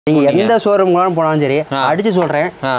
நீங்க எந்த ஷோரூம் போனாலும் சரி அடிச்சு சொல்றேன் ஆ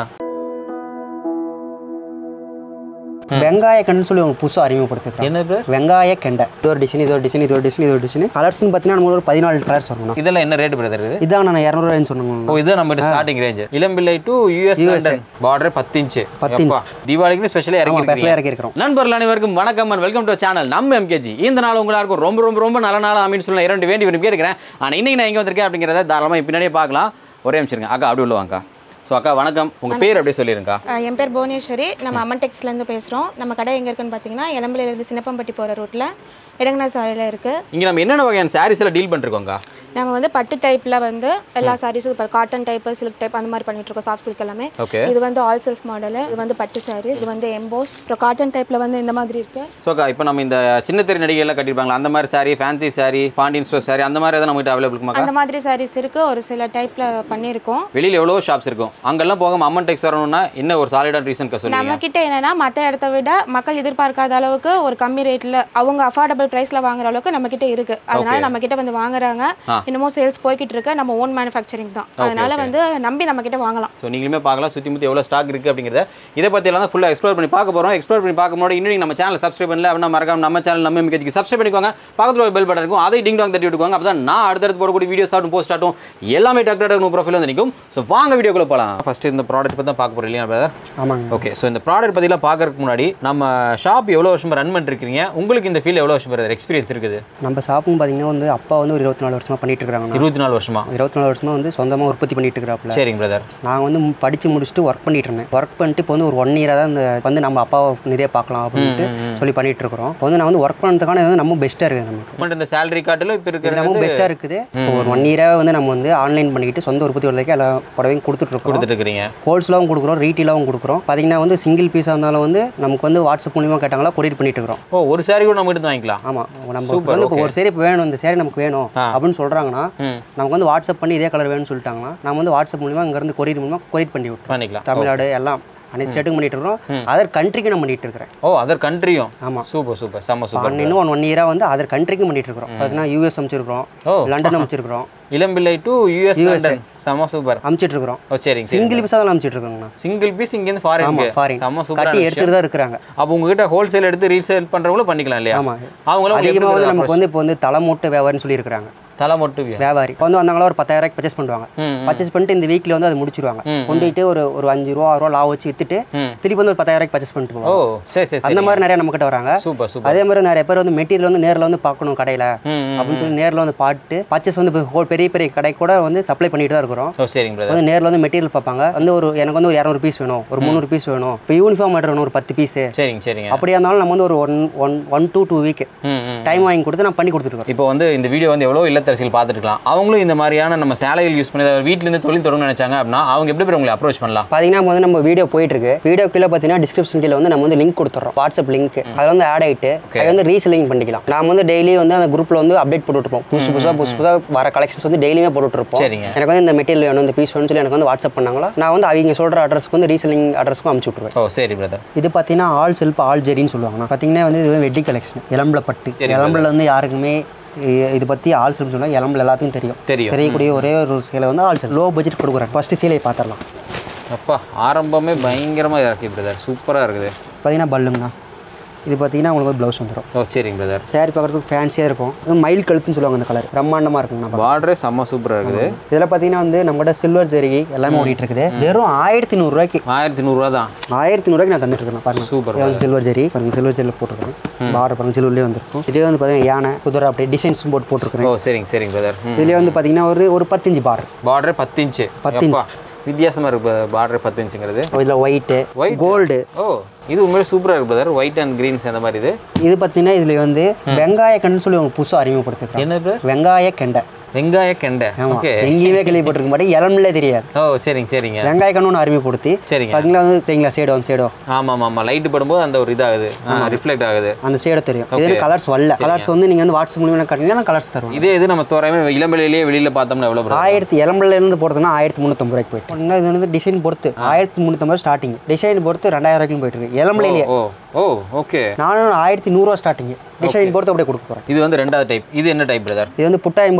வெங்காய கண்டுன்னு சொல்லி உங்களுக்கு புதுசாக அறிமுகப்படுத்திருக்கேன் என்ன ப்ரோ வெங்காய கெண்டை இது ஒரு டிசைன் இது ஒரு டிசைன் இது ஒரு டிசைன் இது ஒரு டிசைன் கலர்ஸ்னு பார்த்தீங்கன்னா நம்ம ஒரு பதினாலு கலர்ஸ் வரணும் இதெல்லாம் என்ன ரேட் பிரதர் இது இதான் நான் இரநூறுவாய்னு சொன்னேன் ஓ இது நம்ம starting range Elampillai to US London border பத்து இன்ச்சு பத்து எப்பா, தீபாவளிக்கு ஸ்பெஷலாக இறங்கி ஸ்பெஷலாக இறக்கிருக்கிறோம் நண்பர்கள் அனைவருக்கும் வணக்கம் அண்ட் வெல்கம் டு சேனல் நம்ம எம்கேஜி இந்த நாள் உங்களுக்கு ரொம்ப ரொம்ப ரொம்ப நல்ல நாள் அப்படின்னு சொல்ல இரண்டு வேண்டி விரும்பி இருக்கிறேன் ஆனால் இன்னைக்கு நான் எங்கே வந்திருக்கேன் அப்படிங்கிறத தாராளமாக பின்னாடியே பார்க்கலாம் ஒரே நிமிஷம் இருங்க அக்கா அப்படி உள்ள வாங்கக்கா ஸோ அக்கா வணக்கம் உங்கள் பேர் அப்படியே சொல்லிருங்கக்கா அஹ் என் பேர் புவனேஸ்வரி நம்ம அம்மன் டெக்ஸ்லேருந்து பேசுகிறோம் நம்ம கடை எங்கே இருக்குன்னு பார்த்தீங்கன்னா இளம்பிலேருந்து சின்னப்பம்பட்டி போகிற ரூட்டில் இடங்கனா சாலையில் இருக்குது இங்கே நம்ம என்னென்ன வகையான சாரீஸ் எல்லாம் டீல் பண்ணிருக்கோங்க நம்ம வந்து பட்டு டைப்பில் வந்து எல்லா சாரீஸும் இப்போ காட்டன் டைப்பு சில்க் டைப் அந்த மாதிரி பண்ணிட்டு இருக்கோம் சாஃப்ட் சில்க் எல்லாமே ஓகே இது வந்து ஆல் செல்ஃப் மாடலு இது வந்து பட்டு சாரீஸ் இது வந்து எம்போஸ் அப்புறம் காட்டன் டைப்பில் வந்து இந்த மாதிரி இருக்குது ஸோ அக்கா இப்போ நம்ம இந்த சின்ன திரை நடிகை எல்லாம் கட்டிருப்பாங்களா அந்த மாதிரி சாரி ஃபேன்சி சாரி பாண்டியன் ஸ்டோர் சாரி அந்த மாதிரி எதாவது நம்மகிட்ட அவைலபிள் இருக்குமாக்கா அந்த மாதிரி சாரீஸ் இருக்குது ஒரு சில டைப்பில் பண்ணியிருக்கோம் வெளியில் எவ்வளோ ஷாப்ஸ் இருக்கும் அங்கெல்லாம் போகாம அம்மன் டெக்ஸ் வரணும்னா என்ன ஒரு சாலிடான ரீசன் சொல்லுவீங்க நம்ம கிட்ட என்னன்னா மற்ற இடத்த விட மக்கள் எதிர்பார்க்காத அளவுக்கு ஒரு கம்மி ரேட்ல அவங்க அஃபோர்டபுள் பிரைஸ்ல வாங்குற அளவுக்கு நம்ம கிட்ட இருக்கு அதனால நம்ம கிட்ட வந்து வாங்குறாங்க ஆ. இன்னமும் சேல்ஸ் போய்கிட்டு இருக்கு நம்ம ஓன் மேனுஃபேக்சரிங் தான் அதனால okay. வந்து நம்பி நம்ம கிட்ட வாங்கலாம் ஸோ நீங்களுமே பார்க்கலாம் சுற்றி முற்றி எவ்வளோ ஸ்டாக் இருக்குது அப்படிங்கிறத இதை பற்றி எல்லாம் ஃபுல்லாக எக்ஸ்ப்ளோர் பண்ணி பார்க்க போகிறோம் எக்ஸ்ப்ளோர் பண்ணி பார்க்க முன்னாடி இன்னும் நீங்க நம்ம சேனல் சப்ஸ்கிரைப் பண்ணல அப்படின்னா மறக்காம நம்ம சேனல் நம்ம மிகத்துக்கு சப்ஸ்கிரைப் பண்ணிக்கோங்க பக்கத்தில் ஒரு பெல் பட்டன் இருக்கும் அதை டிங் டாங் தட்டி விட்டுக்கோங்க அப்போ தான் நான் அடுத்தடுத்து போடக்கூடிய வீடியோஸ் ஆகட்டும் போஸ்ட் ஆகட்டும் எல்லாமே டக்கு டக்கு ப்ரொஃபைல் வந்து நிற்கும் ஸோ வாங்க வீடியோக்குள்ள போகலாம் ஃபர்ஸ்ட் இந்த ப்ராடக்ட் பற்றி தான் பார்க்க போகிறோம் இல்லையா பிரதர் ஆமாங்க ஓகே ஸோ இந்த ப்ராடக்ட் பற்றிலாம் பார்க்கறதுக்கு முன்னாடி நம்ம ஷாப் எவ்வளோ வருஷமா ரன் பண்ணிருக்கீங்க உங்களுக்கு இந்த ஃபீல்ட் எவ்வளோ வருஷம் பிரதர் எக்ஸ்பீரியன்ஸ் இருக்குது நம்ம ஷாப்பும் பார்த்தீங்கன்னா வந்து அப்பா வந்து ஒரு இருபத்தி நாலு வருஷமா பண்ணிட்டு இருக்காங்க இருபத்தி நாலு வருஷமா இருபத்தி நாலு வருஷமா வந்து சொந்தமாக உற்பத்தி பண்ணிட்டு இருக்கிறாப்புல சரிங்க பிரதர் நான் வந்து மு- படிச்சு முடிச்சுட்டு ஒர்க் பண்ணிட்டு இருந்தேன் ஒர்க் பண்ணிட்டு இப்போ வந்து ஒரு ஒன் இயராக தான் இந்த வந்து நம்ம அப்பாவை நிறைய பார்க்கலாம் அப்படின்ட்டு சொல்லி பண்ணிட்டு இருக்கிறோம் இப்போ வந்து நான் வந்து ஒர்க் பண்ணதுக்கான இது வந்து நம்ம பெஸ்ட்டாக இருக்குது நமக்கு பட் இந்த சேலரி கார்டில் இப்போ இது இருக்கிறது நம்ம பெஸ்ட்டாக இருக்குது இப்போ ஒரு ஒன் இயராக வந்து நம்ம வந்து ஆன்லைன் பண்ணிக்கிட்டு சொந்த உற்பத்தி வரைக்கும் எல்லா புடவையும் கொடுத்துட்டு இருக்கோம் கொடுத்துட்டு இருக்கிறீங்க ஹோல்சேலாகவும் கொடுக்குறோம் ரீட்டெயிலாகவும் கொடுக்குறோம் பார்த்தீங்கன்னா வந்து சிங்கிள் பீஸாக இருந்தாலும் வந்து நமக்கு வந்து வாட்ஸ்அப் மூலியமாக கேட்டாங்களா கொரியர் பண்ணிட்டு இருக்கிறோம் ஓ ஒரு சாரி கூட நம்ம எடுத்து வாங்கிக்கலாம் ஆமாம் நம்ம வந்து இப்போ ஒரு சேரி இப்போ வேணும் இந்த சேரி நமக்கு வேணும் அப்படின்னு சொல்கிறாங்கன்னா ம் நமக்கு வந்து வாட்ஸ்அப் பண்ணி இதே கலர் வேணும்னு சொல்லிட்டாங்கன்னா நம்ம வந்து வாட்ஸ்அப் மூலியமாக இங்கேருந்து கொரியர் மூலியமாக கொரியர் பண்ணி விட்டுரும் பண்ணிக்கலாம் தமிழ்நாடு எல்லாம் அனைத்து ஸ்டேட்டுக்கும் பண்ணிட்டு இருக்கிறோம் அதர் கண்ட்ரிக்கு நான் பண்ணிட்டு இருக்கிறேன் ஓ அதர் கண்ட்ரியும் ஆமாம் சூப்பர் சூப்பர் செம்ம சூப்பர் இன்னும் ஒன் ஒன் இயராக வந்து அதர் கண்ட்ரிக்கும் பண்ணிட்டு இருக்கிறோம் பார்த்தீங்கன்னா யூஎஸ் அமைச்சிருக்கிறோம் ஓ லண்டன் அமைச்சிருக்கிறோம் இளம்பிள்ளை டு யூஎஸ் லண்டன் செம்ம சூப்பர் அமைச்சிட்டு இருக்கிறோம் ஓ சரிங்க சரி சிங்கிள் பீஸாக தான் அமைச்சிட்டு இருக்கோங்கண்ணா சிங்கிள் பீஸ் இங்கேருந்து ஃபாரின் ஆமாம் ஃபாரின் செம்ம கட்டி சூப்பர் எடுத்துட்டு தான் இருக்கிறாங்க அப்போ உங்ககிட்ட ஹோல்சேல் எடுத்து ரீசேல் பண்றவங்களும் பண்ணிக்கலாம் இல்லையா ஆமாம் அவங்களும் அதிகமாக வந்து நமக்கு வந்து இப்போ வந்து தலைமூட்டு வியாபாரின்னு சொல்லியிருக்கிறாங்க தலை மட்டும் வியாபாரி இப்போ வந்து வந்தாங்களா ஒரு பத்தாயிரம் ரூபாய்க்கு பர்ச்சேஸ் பண்ணுவாங்க ம், பர்ச்சேஸ் பண்ணிட்டு இந்த வீக்ல வந்து அதை முடிச்சிருவாங்க ம், கொண்டுட்டு ஒரு ஒரு அஞ்சு ரூபா ஆறு ரூபா லாபம் வச்சு வித்துட்டு ம். திருப்பி வந்து ஒரு பத்தாயிரம் ரூபாய்க்கு பர்ச்சேஸ் பண்ணிட்டு ஓ போவாங்க சரி சரி சரி அந்த மாதிரி நிறைய நம்ம கிட்ட வராங்க சூப்பர் சூப்பர் அதே மாதிரி நிறைய பேர் வந்து மெட்டீரியல் வந்து நேரில் வந்து பார்க்கணும் கடையில் ம் ம். அப்படின்னு சொல்லி நேரில் வந்து பார்த்து பர்ச்சேஸ் வந்து இப்போ whole பெரிய பெரிய கடை கூட வந்து சப்ளை பண்ணிட்டு தான் இருக்கிறோம் ஓ சரிங்க பிரதர் வந்து நேரில் வந்து மெட்டீரியல் பார்ப்பாங்க வந்து ஒரு எனக்கு வந்து ஒரு இரநூறு பீஸ் வேணும் ஒரு முந்நூறு பீஸ் வேணும் இப்போ யூனிஃபார்ம் ஆர்டர் வேணும் ஒரு பத்து பீஸு சரிங்க சரிங்க அப்படியா இருந்தாலும் நம்ம வந்து ஒரு one one one two two week hmm hmm time வாங்கி கொடுத்து நான் பண்ணி கொடுத்துருக்கோம் இப்போ வந்து இந்த வீடியோ வந்து எவ்வளோ இல்லத்தரசிகள் பார்த்துட்டு இருக்கலாம் அவங்களும் இந்த மாதிரியான நம்ம சேலைகள் யூஸ் பண்ணி அதாவது வீட்ல இருந்து தொழில் தொடங்க நினைச்சாங்க அப்படின்னா அவங்க எப்படி போய் உங்களை அப்ரோச் பண்ணலாம் பார்த்தீங்கன்னா வந்து நம்ம வீடியோ போயிட்டு இருக்கு வீடியோ கீழே பார்த்தீங்கன்னா டிஸ்கிரிப்ஷன் கீழே வந்து நம்ம வந்து லிங்க் கொடுத்துறோம் வாட்ஸ்அப் லிங்க் அதில் வந்து ஆட் ஆகிட்டு அதை வந்து ரீசெல்லிங் பண்ணிக்கலாம் நாம வந்து டெய்லி வந்து அந்த குரூப்பில் வந்து அப்டேட் போட்டுருப்போம் புதுசு புதுசாக புதுசு புதுசாக வர கலெக்ஷன்ஸ் வந்து டெய்லியுமே போட்டுருப்போம் சரிங்க. எனக்கு வந்து இந்த மெட்டீரியல் வேணும் இந்த பீஸ் வேணும்னு சொல்லி எனக்கு வந்து வாட்ஸ்அப் பண்ணாங்களா நான் வந்து அவங்க சொல்கிற அட்ரஸ்க்கு வந்து ரீசெல்லிங் அட்ரஸ்க்கும் அமுச்சு விட்ருவேன் ஓ சரி பிரதர் இது பார்த்தீங்கன்னா ஆல் செல்ஃப் ஆல் ஜெரின்னு சொல்லுவாங்க பார்த்தீங்கன்னா வந்து இது வெட்டி கலெக்ஷன் இளம்பல பட்டு இளம்பல வந்து யாருக்குமே இ- இது பற்றி ஆல் செல்ஃப் சொல்லுவாங்க இளம்பல எல்லாத்துக்கும் தெரியும் தெரியும் தெரியக்கூடிய ஒரே ஒரு சேலை வந்து ஆல் செல் லோ பட்ஜெட் கொடுக்குறேன் ஃபஸ்ட்டு சேலையை பார்த்துடலாம் அப்பா ஆரம்பமே பயங்கரமா இருக்கு பிரதர் சூப்பரா இருக்குது பார்த்தீங்கன்னா பல்லுங்கண்ணா இது பார்த்தீங்கன்னா உங்களுக்கு ப்ளவுஸ் வந்துடும் ஓ சரிங்க பிரதர் சேரீ பார்க்குறதுக்கு ஃபேன்சியாக இருக்கும் இது மயில் கழுத்துன்னு சொல்லுவாங்க அந்த கலர் பிரம்மாண்டமாக இருக்குங்கண்ணா பார்டரே செம்ம சூப்பரா இருக்குது இதில் பார்த்தீங்கன்னா வந்து நம்மகிட்ட சில்வர் ஜெரிகை எல்லாமே ஓடிட்டு இருக்குது வெறும் ஆயிரத்தி நூறுரூவாய்க்கு ஆயிரத்தி நூறுரூவா தான் ஆயிரத்தி நூறுரூவாய்க்கு நான் தந்துட்டு இருக்கேன் பாருங்க சூப்பர் இது வந்து சில்வர் ஜெரி பாருங்க சில்வர் ஜெரியில் போட்டிருக்கேன் பார்டர் பாருங்க சில்வர்லேயே வந்திருக்கும் இதே வந்து பார்த்தீங்கன்னா யானை குதிரை அப்படியே டிசைன்ஸும் போட்டு போட்டிருக்கிறேன் ஓ சரிங்க சரிங்க பிரதர் இதுலேயே வந்து பார்த்தீங்கன்னா ஒரு ஒரு பத்தஞ்சு பார்டர் பார்டரே பத்து இன்ச்சு பத்து எப்பா, வித்தியாசமா இருக்கு பார்டர் பத்து இன்ச்சுங்கிறது இதில் ஒயிட்டு White? கோல்டு ஓ இது உண்மையிலே சூப்பரா இருக்கு பிரதர் ஒயிட் அண்ட் கிரீன்ஸ் அந்த மாதிரி இது இது பார்த்தீங்கன்னா இதில் வந்து வெங்காய கண்டுன்னு சொல்லி அவங்க புதுசாக அறிமுகப்படுத்திருக்காங்க என்ன பிரதர் வெங்காய கெண்டை வெங்காய கெண்டை ஆமாம் ஓகே எங்கேயுமே கேள்விப்பட்டிருக்க மாட்டேன் இளம்லே தெரியாது ஓ சரிங்க சரிங்க வெங்காய கண்ணு ஒன்று அறிமுகப்படுத்தி சரிங்க பார்த்தீங்களா வந்து சரிங்களா சேடம் சேடம் ஆமா ஆமா ஆமா லைட் படும்போது அந்த ஒரு இதாகுது ரிஃப்ளெக்ட் ஆகுது அந்த சேடம் தெரியும் இது கலர்ஸ் வரல கலர்ஸ் வந்து நீங்கள் வந்து வாட்ஸ்அப் மூலியமாக காட்டிங்கன்னா நான் கலர்ஸ் தருவேன் இதே இது நம்ம தோராயமே இளம்பிலையிலேயே வெளியில பார்த்தோம்னா எவ்வளவு bro? ஆயிரத்தி இளம்பில் இருந்து போடுறதுன்னா ஆயிரத்தி முந்நூற்றம்பது ரூபாய்க்கு போயிட்டு இன்னும் இது வந்து டிசைன் பொறுத்து ஆயிரத்தி முந்நூற்றம்பது ஸ்டார்டிங் டிசைன் பொறுத்து ரெண்டாயிரம் வரைக்கும் போயிட்டு இருக்கு இளம்பிலேயே ஓ ஓ ஓகே நானும் ஆயிரத்தி நூறுரூவா ஸ்டார்டிங் டிசைன் பொறுத்து அப்படியே கொடுக்க போகிறேன் இது வந்து ரெண்டாவது டைப் இது என்ன டைப் பிரதர் இது வந்து புட்டா எம்போஸ்னு சொல்லுவாங்க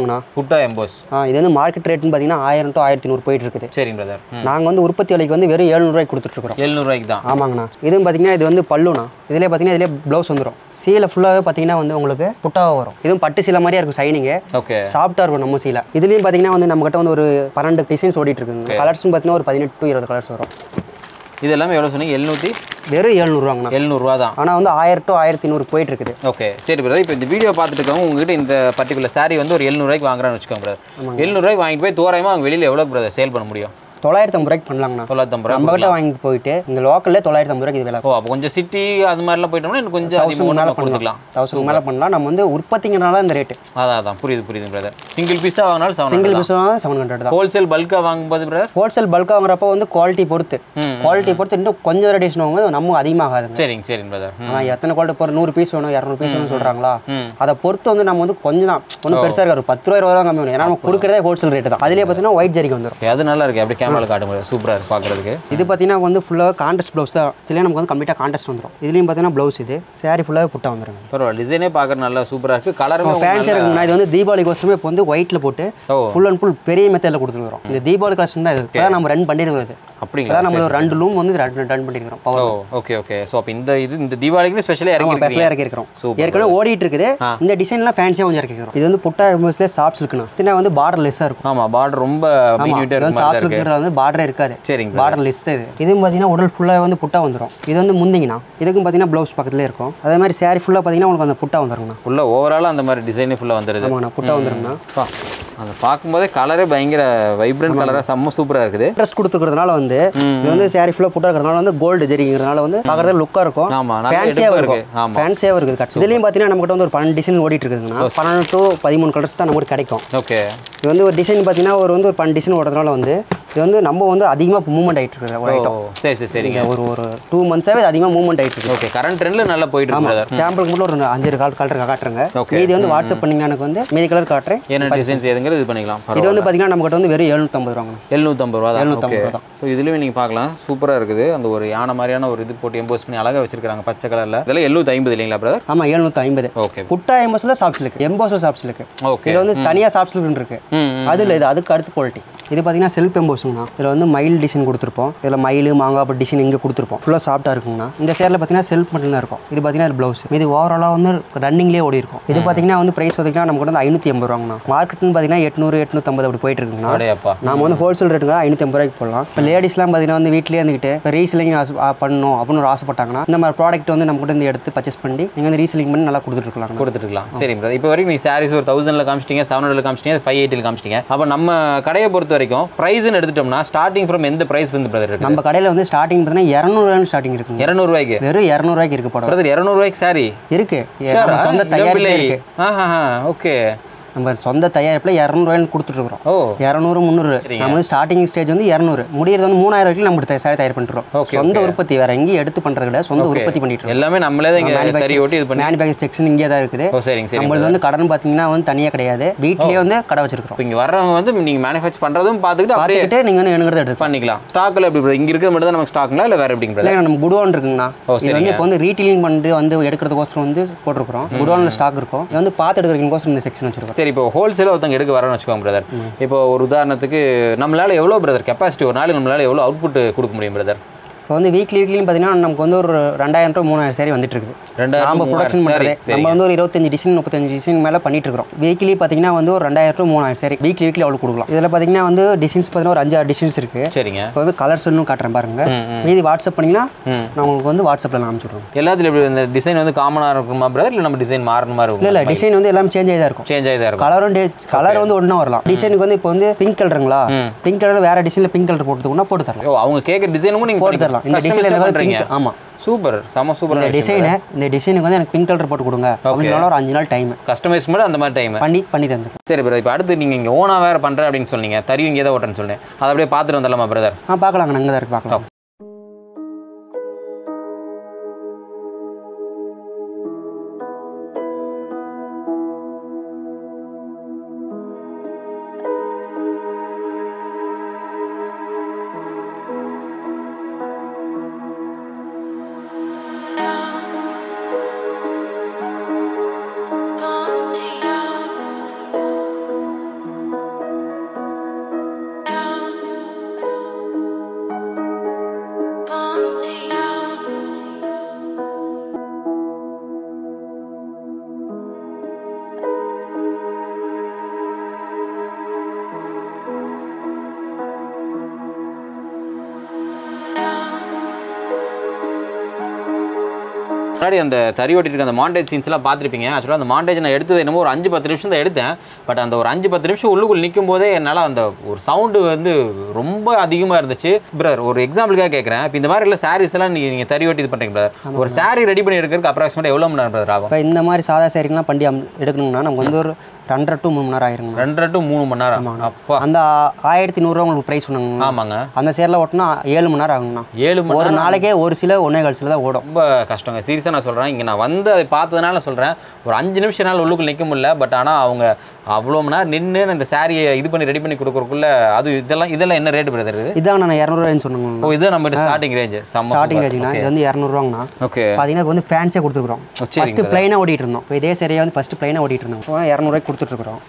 எம்போஸுங்கண்ணா புட்டா எம்போஸ் ஆ இது வந்து மார்க்கெட் ரேட்னு பார்த்தீங்கன்னா ஆயிரம் டு ஆயிரத்தி நூறு போயிட்டு இருக்குது சரிங்க பிரதர் நாங்கள் வந்து உற்பத்தி விலைக்கு வந்து வெறும் ஏழ்நூறுவாய்க்கு கொடுத்துட்ருக்குறோம் எழுநூறுவாய்க்கு தான் ஆமாங்கண்ணா இதுவும் பார்த்தீங்கன்னா இது வந்து பல்லுண்ணா இதிலே பார்த்தீங்கன்னா இதிலே ப்ளவுஸ் வந்துடும் சீலை ஃபுல்லாகவே பார்த்தீங்கன்னா வந்து உங்களுக்கு புட்டாவாக வரும் இதுவும் பட்டு சீலை மாதிரியே இருக்கும் சைனிங்கு ஓகே சாஃப்டாக இருக்கும் நம்ம சீலை இதுலேயும் பார்த்தீங்கன்னா வந்து நம்மகிட்ட வந்து ஒரு பன்னெண்டு டிசைன்ஸ் ஓடிட்டு இருக்குங்க கலர்ஸ்னு பார்த்தீங்கன்னா ஒரு பதினெட்டு டு இருபது கலர்ஸ் வரும் இது எல்லாமே எவ்வளோ சொன்னீங்க எழுநூற்றி வெறும் ஏழ்நூறுவாங்கண்ணா எழுநூறுவா தான் ஆனால் வந்து ஆயிரம் டு ஆயிரத்தி நூறு போயிட்டு இருக்குது ஓகே சரி பிரதர் இப்போ இந்த வீடியோ பார்த்துட்டு இருக்கவங்க உங்ககிட்ட இந்த பர்டிகுலர் saree வந்து ஒரு எழுநூறுவாய்க்கு வாங்குறான்னு வச்சுக்கோங்க பிரதர் எழுநூறுவாய்க்கு வாங்கிட்டு போய் தோராயமாக அவங்க வெளியில் எவ்வளோ பிரதர் சேல் பண்ண முடியும் தொள்ளாயிரத்தி ஐம்பது ரூபாய்க்கு பண்ணலாங்கண்ணா தொள்ளாயிரத்தம்பது ரூபா நம்மகிட்ட வாங்கிட்டு போயிட்டு இங்கே லோக்கல்லே தொள்ளாயிரத்தி ஐம்பது ரூபாய்க்கு இது விலை ஓ அப்போ கொஞ்சம் சிட்டி அது மாதிரிலாம் போயிட்டோம்னா இன்னும் கொஞ்சம் தௌசண்ட் அதிகமாக மேலே நம்ம கொடுத்துக்கலாம் தௌசண்ட் மேலே பண்ணலாம் நம்ம வந்து உற்பத்திங்கிறனால இந்த ரேட்டு அதான் அதான் புரியுது புரியுது பிரதர் சிங்கிள் பீஸாக வாங்கினாலும் seven single piece seven hundred தான் ஹோல்சேல் பல்காக வாங்கும்போது பிரதர் ஹோல்சேல் பல்க் வாங்குறப்ப வந்து குவாலிட்டி பொறுத்து ம் குவாலிட்டி பொறுத்து இன்னும் கொஞ்சம் ரேடியேஷன் வாங்கும்போது நம்ம அதிகமாகாதுங்க சரிங்க சரிங்க பிரதர் ம் ஆனால் எத்தனை குவாலிட்டி போகிற நூறு பீஸ் வேணும் இரநூறு பீஸ் வேணும்னு சொல்கிறாங்களா ம் அதை பொறுத்து வந்து நம்ம வந்து கொஞ்சம் தான் ஒன்றும் பெருசாக இருக்காது ஒரு பத்து ரூபா இருபது தான் கம்மி வேணும் ஏன்னா நம்ம கொடுக்குறதே ஹோல்சேல் ரேட்டு தான் அதிலே பார்த்தீங்கன்னா ஒயிட் ஜரிக்கு வந்துடும் Okay, அது நல்லா இருக்கு அப்படியே கேமராவில் காட்ட முடியாது சூப்பராக இருக்கு பார்க்குறதுக்கு இது பார்த்தீங்கன்னா வந்து ஃபுல்லாக கான்ட்ரஸ்ட் ப்ளவுஸ் தான் இதுலேயே நமக்கு வந்து கம்ப்ளீட்டாக கான்ட்ரஸ்ட் வந்துடும் இதுலேயும் பார்த்தீங்கன்னா ப்ளவுஸ் இது saree ஃபுல்லாகவே புட்டா வந்துருங்க பரவாயில்ல டிசைனே பார்க்குற நல்லா சூப்பராக இருக்கு கலருமே ஃபேன்ஸியாக இருக்குங்கண்ணா இது வந்து தீபாவளி கோசமே இப்போ வந்து ஒயிட்டில் போட்டு ஓ ஃபுல் அண்ட் ஃபுல் பெரிய மெத்தடில் கொடுத்துருக்குறோம் இந்த தீபாவளி கலெக்ஷன் தான் இது இப்போ நம்ம ரன் பண்ணியிருக்கிறது அப்படிங்களா அதான் நம்ம ஒரு ரெண்டு லூம் வந்து ரன் ரன் பண்ணியிருக்கிறோம் oh power okay okay so அப்போ இந்த இது இந்த தீபாவளிக்குன்னு ஸ்பெஷலாக இறங்கி ஸ்பெஷலாக இறக்கிருக்கிறோம் Super. ஏற்கனவே ஓடிட்டு இருக்குது ஆ. இந்த டிசைன்லாம் ஃபேன்சியாக கொஞ்சம் இறக்கிக்கிறோம் இது வந்து புட்டா எம்எஸ்லேயே சாப்ஸ் இருக்குண்ணா இதுனா வந்து பார்டர் லெஸ்ஸாக இருக்கும் ஆமாம் பார்டர் ரொம்ப ஆமாம் மினியூட்டாக இது இருக்க வந்து மாதிரி சாப்ஸ் தான் இருக்கு இருக்கிறது வந்து பார்டரே இருக்காது சரிங்க பார்டர் லெஸ் இது இதுவும் பார்த்தீங்கன்னா உடல் ஃபுல்லாக வந்து புட்டா வந்துடும் இது வந்து முந்திங்கண்ணா இதுக்கும் பார்த்தீங்கன்னா ப்ளவுஸ் பக்கத்துலேயே இருக்கும் அதே மாதிரி saree ஃபுல்லாக பார்த்தீங்கன்னா உங்களுக்கு அந்த புட்டா வந்துருங்கண்ணா ஃபுல்லாக ஓவராலாக அந்த மாதிரி டிசைனே ஃபுல்லாக வந்துடுது ஆமாங்கண்ணா புட்டா வந்துருங்கண்ணா அப்பா, அதை பார்க்கும்போதே கலரே பயங்கர வைப்ரண்ட் கலராக செம்ம சூப்பராக இருக்குது இன்ட்ரெஸ்ட் கொடுத்துருக்கிறதுனால வந்து இது வந்து saree ஃபுல்லாக புட்டா இருக்கிறதுனால வந்து கோல்டு ஜெரிங்கிறதுனால வந்து பார்க்குறது லுக்காக இருக்கும் ஆமாம் நல்ல ஃபேன்சியாக எடுப்பாக இருக்கும் இருக்கு ஆமாம் ஃபேன்சியாக இருக்குது கட் இதுலேயும் பார்த்தீங்கன்னா நம்மகிட்ட வந்து ஒரு பன்னெண்டு டிசைன் ஓடிட்டு இருக்குதுங்கண்ணா பன்னெண்டு டு பதிமூணு கலர்ஸ் தான் நமக்கு கிடைக்கும் ஓகே இது வந்து ஒரு டிசைன் பார்த்தீங்கன்னா ஒரு வந்து ஒரு பன்னெண்டு டிசைன் ஓடுறதுனால வந்து இது வந்து நம்ம வந்து அதிகமாக மூவ்மெண்ட் ஆகிட்டு இருக்குது ஒரு ஓ ஐட்டம் சரி சரி சரிங்க ஒரு ஒரு டூ மந்த்ஸாகவே அதிகமாக மூவ்மெண்ட் ஆகிட்டு இருக்கு ஓகே கரண்ட் ட்ரெண்டில் நல்லா போயிட்டு இருக்கு brother. சாம்பிளுக்கு மட்டும் ஒரு அஞ்சு கலர் கலர் காட்டுறேங்க Okay. மீதி வந்து வாட்ஸ்அப் பண்ணீங்கன்னா எனக்கு வந்து மீதி கலர் காட்டுறேன் என்ன டிசைன்ஸ் எதுங்கிறது இது பண்ணிக்கலாம் இது வந்து பார்த்தீங்கன்னா நம்மகிட்ட வந்து வெறும் எழுநூற்றம்பது ரூபாங்க எழுநூற்றம்பது ரூபா தான் ஓகே எழுநூற்றம்பது ரூபா தான் ஸோ இதுலேயுமே நீங்கள் பார்க்கலாம் சூப்பராக இருக்குது அந்த ஒரு யானை மாதிரியான ஒரு இது போட்டு எம்போஸ் பண்ணி அழகாக வச்சிருக்காங்க பச்சை கலரில் இதெல்லாம் எழுநூற்றி ஐம்பது இல்லைங்களா பிரதர் ஆமாம் எழுநூற்றி ஐம்பது ஓகே புட்டா எம்போஸில் சாப்ஸ் இருக்கு எம்போஸில் சாப்ஸ் இருக்கு ஓகே இதில் வந்து தனியாக சாப்ஸ் இருக்கு ம் ம். அது இல்லை இது அதுக்கு அடுத்த குவாலிட்டி இது பார்த்தீங்கன்னா செல்ஃப் எம்போஸுங்கண்ணா இதில் வந்து மயில் டிசைன் கொடுத்துருப்போம் இதில் மயில் மாங்காய் அப்படி டிசைன் இங்கே கொடுத்துருப்போம் ஃபுல்லாக சாஃப்ட்டாக இருக்குங்கண்ணா இந்த சேரில் பார்த்தீங்கன்னா செல்ஃப் மட்டும் தான் இருக்கும் இது பார்த்தீங்கன்னா ப்ளவுஸ் இது ஓவராலாக வந்து ரன்னிங்லேயே ஓடி இருக்கும் இது பார்த்தீங்கன்னா வந்து ப்ரைஸ் பார்த்தீங்கன்னா நமக்கு வந்து ஐநூற்றி எண்பது ரூபாங்கண்ணா மார்க்கெட்னு பார்த்தீங்கன்னா எட்நூறு எட்நூற்றம்பது அப்படி போயிட்டு இருக்குங்கண்ணா அடையாப்பா நாம வந்து ஹோல்சேல் ரேட்டுங்க ஐநூற்றி ஐம்பது ரூபாய்க்கு போடலாம் இப்போ லேடிஸ்லாம் பார்த்தீங்கன்னா வந்து வீட்டிலேயே இருந்துக்கிட்டு இப்போ ரீசெல்லிங் பண்ணணும் அப்படின்னு ஒரு ஆசைப்பட்டாங்கன்னா இந்த மாதிரி ப்ராடக்ட் வந்து நம்ம கூட இருந்து எடுத்து பர்ச்சேஸ் பண்ணி நீங்கள் வந்து ரீசெல்லிங் பண்ணி நல்லா கொடுத்துருக்கலாம் கொடுத்துட்டுக்கலாம் சரி பிரதர் இப்போ வரைக்கும் நீ சாரீஸ் ஒரு தௌசண்ட்ல காமிச்சிட்டீங்க செவன் ஹண்ட்ரட்ல காமிச்சிட்டீங்க ஃபைவ் எயிட்டில் காமிச்சிட்டீங்க அப்போ நம்ம கடையை பொறுத்த வரைக்கும் ப்ரைஸ்னு எடுத்துட்டோம்னா ஸ்டார்டிங் ஃப்ரம் எந்த ப்ரைஸ் இருந்து பிரதர் இருக்கு நம்ம கடையில் வந்து ஸ்டார்டிங் பார்த்தீங்கன்னா இரநூறுவான்னு ஸ்டார்டிங் இருக்குங்க இரநூறுவாய்க்கு வெறும் இரநூறுவாய்க்கு இருக்கு படம் பிரதர் இரநூறுவாய்க்கு சாரி இருக்கு நம்ம சொந்த தயாரிப்பு இருக்கு ஆஹா ஓகே நம்ம சொந்த தயாரிப்பில் இரநூறுவாயின்னு கொடுத்துட்ருக்குறோம் ஓ இரநூறு முந்நூறு நம்ம வந்து ஸ்டார்டிங் ஸ்டேஜ் வந்து இரநூறு முடியறது வந்து மூணாயிரம் வரைக்கும் நம்ம தயார் தயார் பண்ணிட்டுருக்கோம் Okay, சொந்த உற்பத்தி வேற எங்கேயும் எடுத்து பண்ணுறது கிடையாது சொந்த உற்பத்தி பண்ணிட்டு இருக்கோம் எல்லாமே நம்மளே தான் இங்கே தறி ஓட்டி இது பண்ணி மேனுபேக்சர் செக்ஷன் இங்கே தான் இருக்குது ஓ சரிங்க சரி நம்மளது வந்து கடன் பார்த்தீங்கன்னா வந்து தனியாக கிடையாது வீட்லயே வந்து கடை வச்சிருக்கிறோம் இப்போ இங்கே வர்றவங்க வந்து நீங்கள் மேனுஃபேக்சர் பண்ணுறதும் பார்த்துக்கிட்டு அப்படியே பார்த்துக்கிட்டு நீங்கள் வந்து வேணுங்கிறத எடுத்து பண்ணிக்கலாம் ஸ்டாக்கில் எப்படி brother? இங்க இருக்கிறது மட்டும் தான் நமக்கு ஸ்டாக்குங்களா இல்லை வேற எப்படிங்க brother? இல்லை நம்ம குடோன் இருக்குங்கண்ணா ஓ, இது வந்து இப்போ வந்து ரீட்டெயிலிங் பண்ணிட்டு வந்து எடுக்கிறதுக்கோசரம் வந்து போட்டிருக்கிறோம் குடோனில் ஸ்டாக் இருக்கும் இது வந்து பார்த்து எடுக்கிறதுக்கோசரம் இந்த செக்ஷன் வச்சிருக்கோம் சரி இப்போ ஹோல்சேலாக ஒருத்தங்க எடுக்க வரேன்னு வச்சுக்கோங்க பிரதர் இப்போ ஒரு உதாரணத்துக்கு நம்மளால எவ்வளோ பிரதர் கெப்பாசிட்டி ஒரு நாளைக்கு நம்மளால எவ்வளோ அவுட்புட் கொடுக்க முடியும் பிரதர் இப்போ வந்து வீக்லி வீக்லின்னு பார்த்தீங்கன்னா நமக்கு வந்து ஒரு ரெண்டாயிரம் டு மூணாயிரம் சேரி வந்துட்டு இருக்குது ரெண்டாயிரம் நாம மூவாயிரம் ப்ரொடக்ஷன் saree. பண்ணுறது சரிங்க. நம்ம வந்து ஒரு இருபத்தஞ்சு டிசைன் முப்பத்தஞ்சு டிசைன் மேலே பண்ணிட்டு இருக்கிறோம் வீக்லி பார்த்தீங்கன்னா வந்து ஒரு ரெண்டாயிரம் டு மூணாயிரம் சரி வீக்லி வீக்லி அவ்வளோ கொடுக்கலாம் இதில் பார்த்தீங்கன்னா வந்து டிசைன்ஸ் பார்த்தீங்கன்னா ஒரு அஞ்சாறு டிசைன்ஸ் இருக்குது சரிங்க இப்போ வந்து கலர்ஸ் இன்னும் காட்டுறேன் பாருங்க ம், ம். மீதி வாட்ஸ்அப் பண்ணிங்கன்னா ம். நான் உங்களுக்கு வந்து வாட்ஸ்அப்பில் நான் அனுப்பிச்சு விட்ருவோம் எல்லாத்துலையும் எப்படி இந்த டிசைன் வந்து காமனாக இருக்குமா பிரதர் இல்லை நம்ம டிசைன் மாறின மாதிரி இல்லை இல்லை டிசைன் வந்து எல்லாம் சேஞ்ச் ஆகி தான் இருக்கும் சேஞ்ச் ஆகி தான் இருக்கும் கலரும் கலர் வந்து ஒன்றா வரலாம் டிசைனுக்கு வந்து இப்போ வந்து பிங்க் கலருங்களா ம். பிங்க் கலர் வேற டிசைனில் பிங்க் கலர் போட்டுக்கோன்னா போட்டு தரலாம் ஓ அவங்க கேட்குற டிசைனுக்கும் நீங்கள் போட்டு தரலாம் இந்த டிசைன் எனக்கு பண்ணுறீங்க பிங்க் ஆமாம் சூப்பர் செம சூப்பர் இந்த டிசைனு இந்த டிசைனுக்கு வந்து எனக்கு பிங்க் கலர் போட்டு கொடுங்க அப்படின்னாலும் ஒரு அஞ்சு நாள் டைம் கஸ்டமைஸ் மட்டும் அந்த மாதிரி டைம் பண்ணி பண்ணி தந்துருக்கேன் சரி பிரதர் இப்போ அடுத்து நீங்கள் இங்கே ஓனாக வேறு பண்ணுறேன் அப்படின்னு சொன்னீங்க தறியும் இங்கே தான் ஓட்டுறேன்னு சொன்னேன் அதை அப்படியே பார்த்துட்டு வந்துடலாமா பிரதர் ஆ பார்க்கலாங்க நாங்கள் தான் இருக்கு பார்க்கலாம் முன்னாடி அந்த தறி ஓட்டிட்டு இருக்க அந்த மாண்டேஜ் சீன்ஸ்லாம் பார்த்துருப்பீங்க ஆக்சுவலாக அந்த மாண்டேஜ் நான் எடுத்தது என்னமோ ஒரு அஞ்சு பத்து நிமிஷம் தான் எடுத்தேன் பட் அந்த ஒரு அஞ்சு பத்து நிமிஷம் உள்ளுக்குள் நிற்கும் போதே என்னால் அந்த ஒரு சவுண்டு வந்து ரொம்ப அதிகமாக இருந்துச்சு பிரதர் ஒரு எக்ஸாம்பிளுக்காக கேட்குறேன் இப்போ இந்த மாதிரி இல்லை சாரீஸ் எல்லாம் நீங்கள் நீங்கள் தறி ஓட்டி இது பண்ணுறீங்க brother. ஒரு saree ரெடி பண்ணி எடுக்கிறதுக்கு அப்ராக்சிமேட் எவ்வளோ மணி நேரம் brother ஆகும் இப்போ இந்த மாதிரி சாதா சேரிங்கெலாம் பண்ணி அம்- எடுக்கணும்னா நமக்கு வந்து ஒரு ரெண்டரை டு மூணு மணி நேரம் ஆயிருங்க ரெண்டரை டு மூணு மணி நேரம் அப்பா அந்த ஆயிரத்தி நூறுரூவா உங்களுக்கு ப்ரைஸ் சொன்னாங்க ஆமாங்க அந்த சேரில் ஓட்டினா ஏழு மணி நேரம் ஆகுங்கண்ணா ஏழு மணி ஒரு நேரம் நாளைக்கே ஒரு சில ஒன்றே கால் சில தான் ஓடும் ரொம்ப கஷ்டங்க சீரியஸாக நான் சொல்கிறேன் இங்கே நான் வந்து அதை பார்த்ததுனால சொல்கிறேன் ஒரு அஞ்சு நிமிஷம் நாள் உள்ளுக்குள்ள நிற்க முடியல பட் ஆனால் அவங்க அவ்வளோ மணி நேரம் நின்று இந்த சாரியை இது பண்ணி ரெடி பண்ணி கொடுக்குறக்குள்ள அது இதெல்லாம் இதெல்லாம் என்ன ரேட் பிரதர் இது இதாங்க நான் இரநூறுவான்னு சொன்னாங்க ஓ இது நம்ம ஸ்டார்டிங் ரேஞ்ச் செம்ம ஸ்டார்டிங் ரேஞ்சுங்கண்ணா இது வந்து இரநூறுவாங்கண்ணா ஓகே பார்த்தீங்கன்னா இது வந்து ஃபேன்ஸே கொடுத்துருக்குறோம் சரிங்க ஃபஸ்ட்டு ப்ளைனாக ஓடிட்டு இருந்தோம் இப்போ இதே சரியாக வந்து ஃபஸ்ட்டு ப்ளைனாக ஓடிட்டு இருந்தோம் இப்போ இரநூறுவாய்க்கு கொடுத்துட்ருக்குறோம்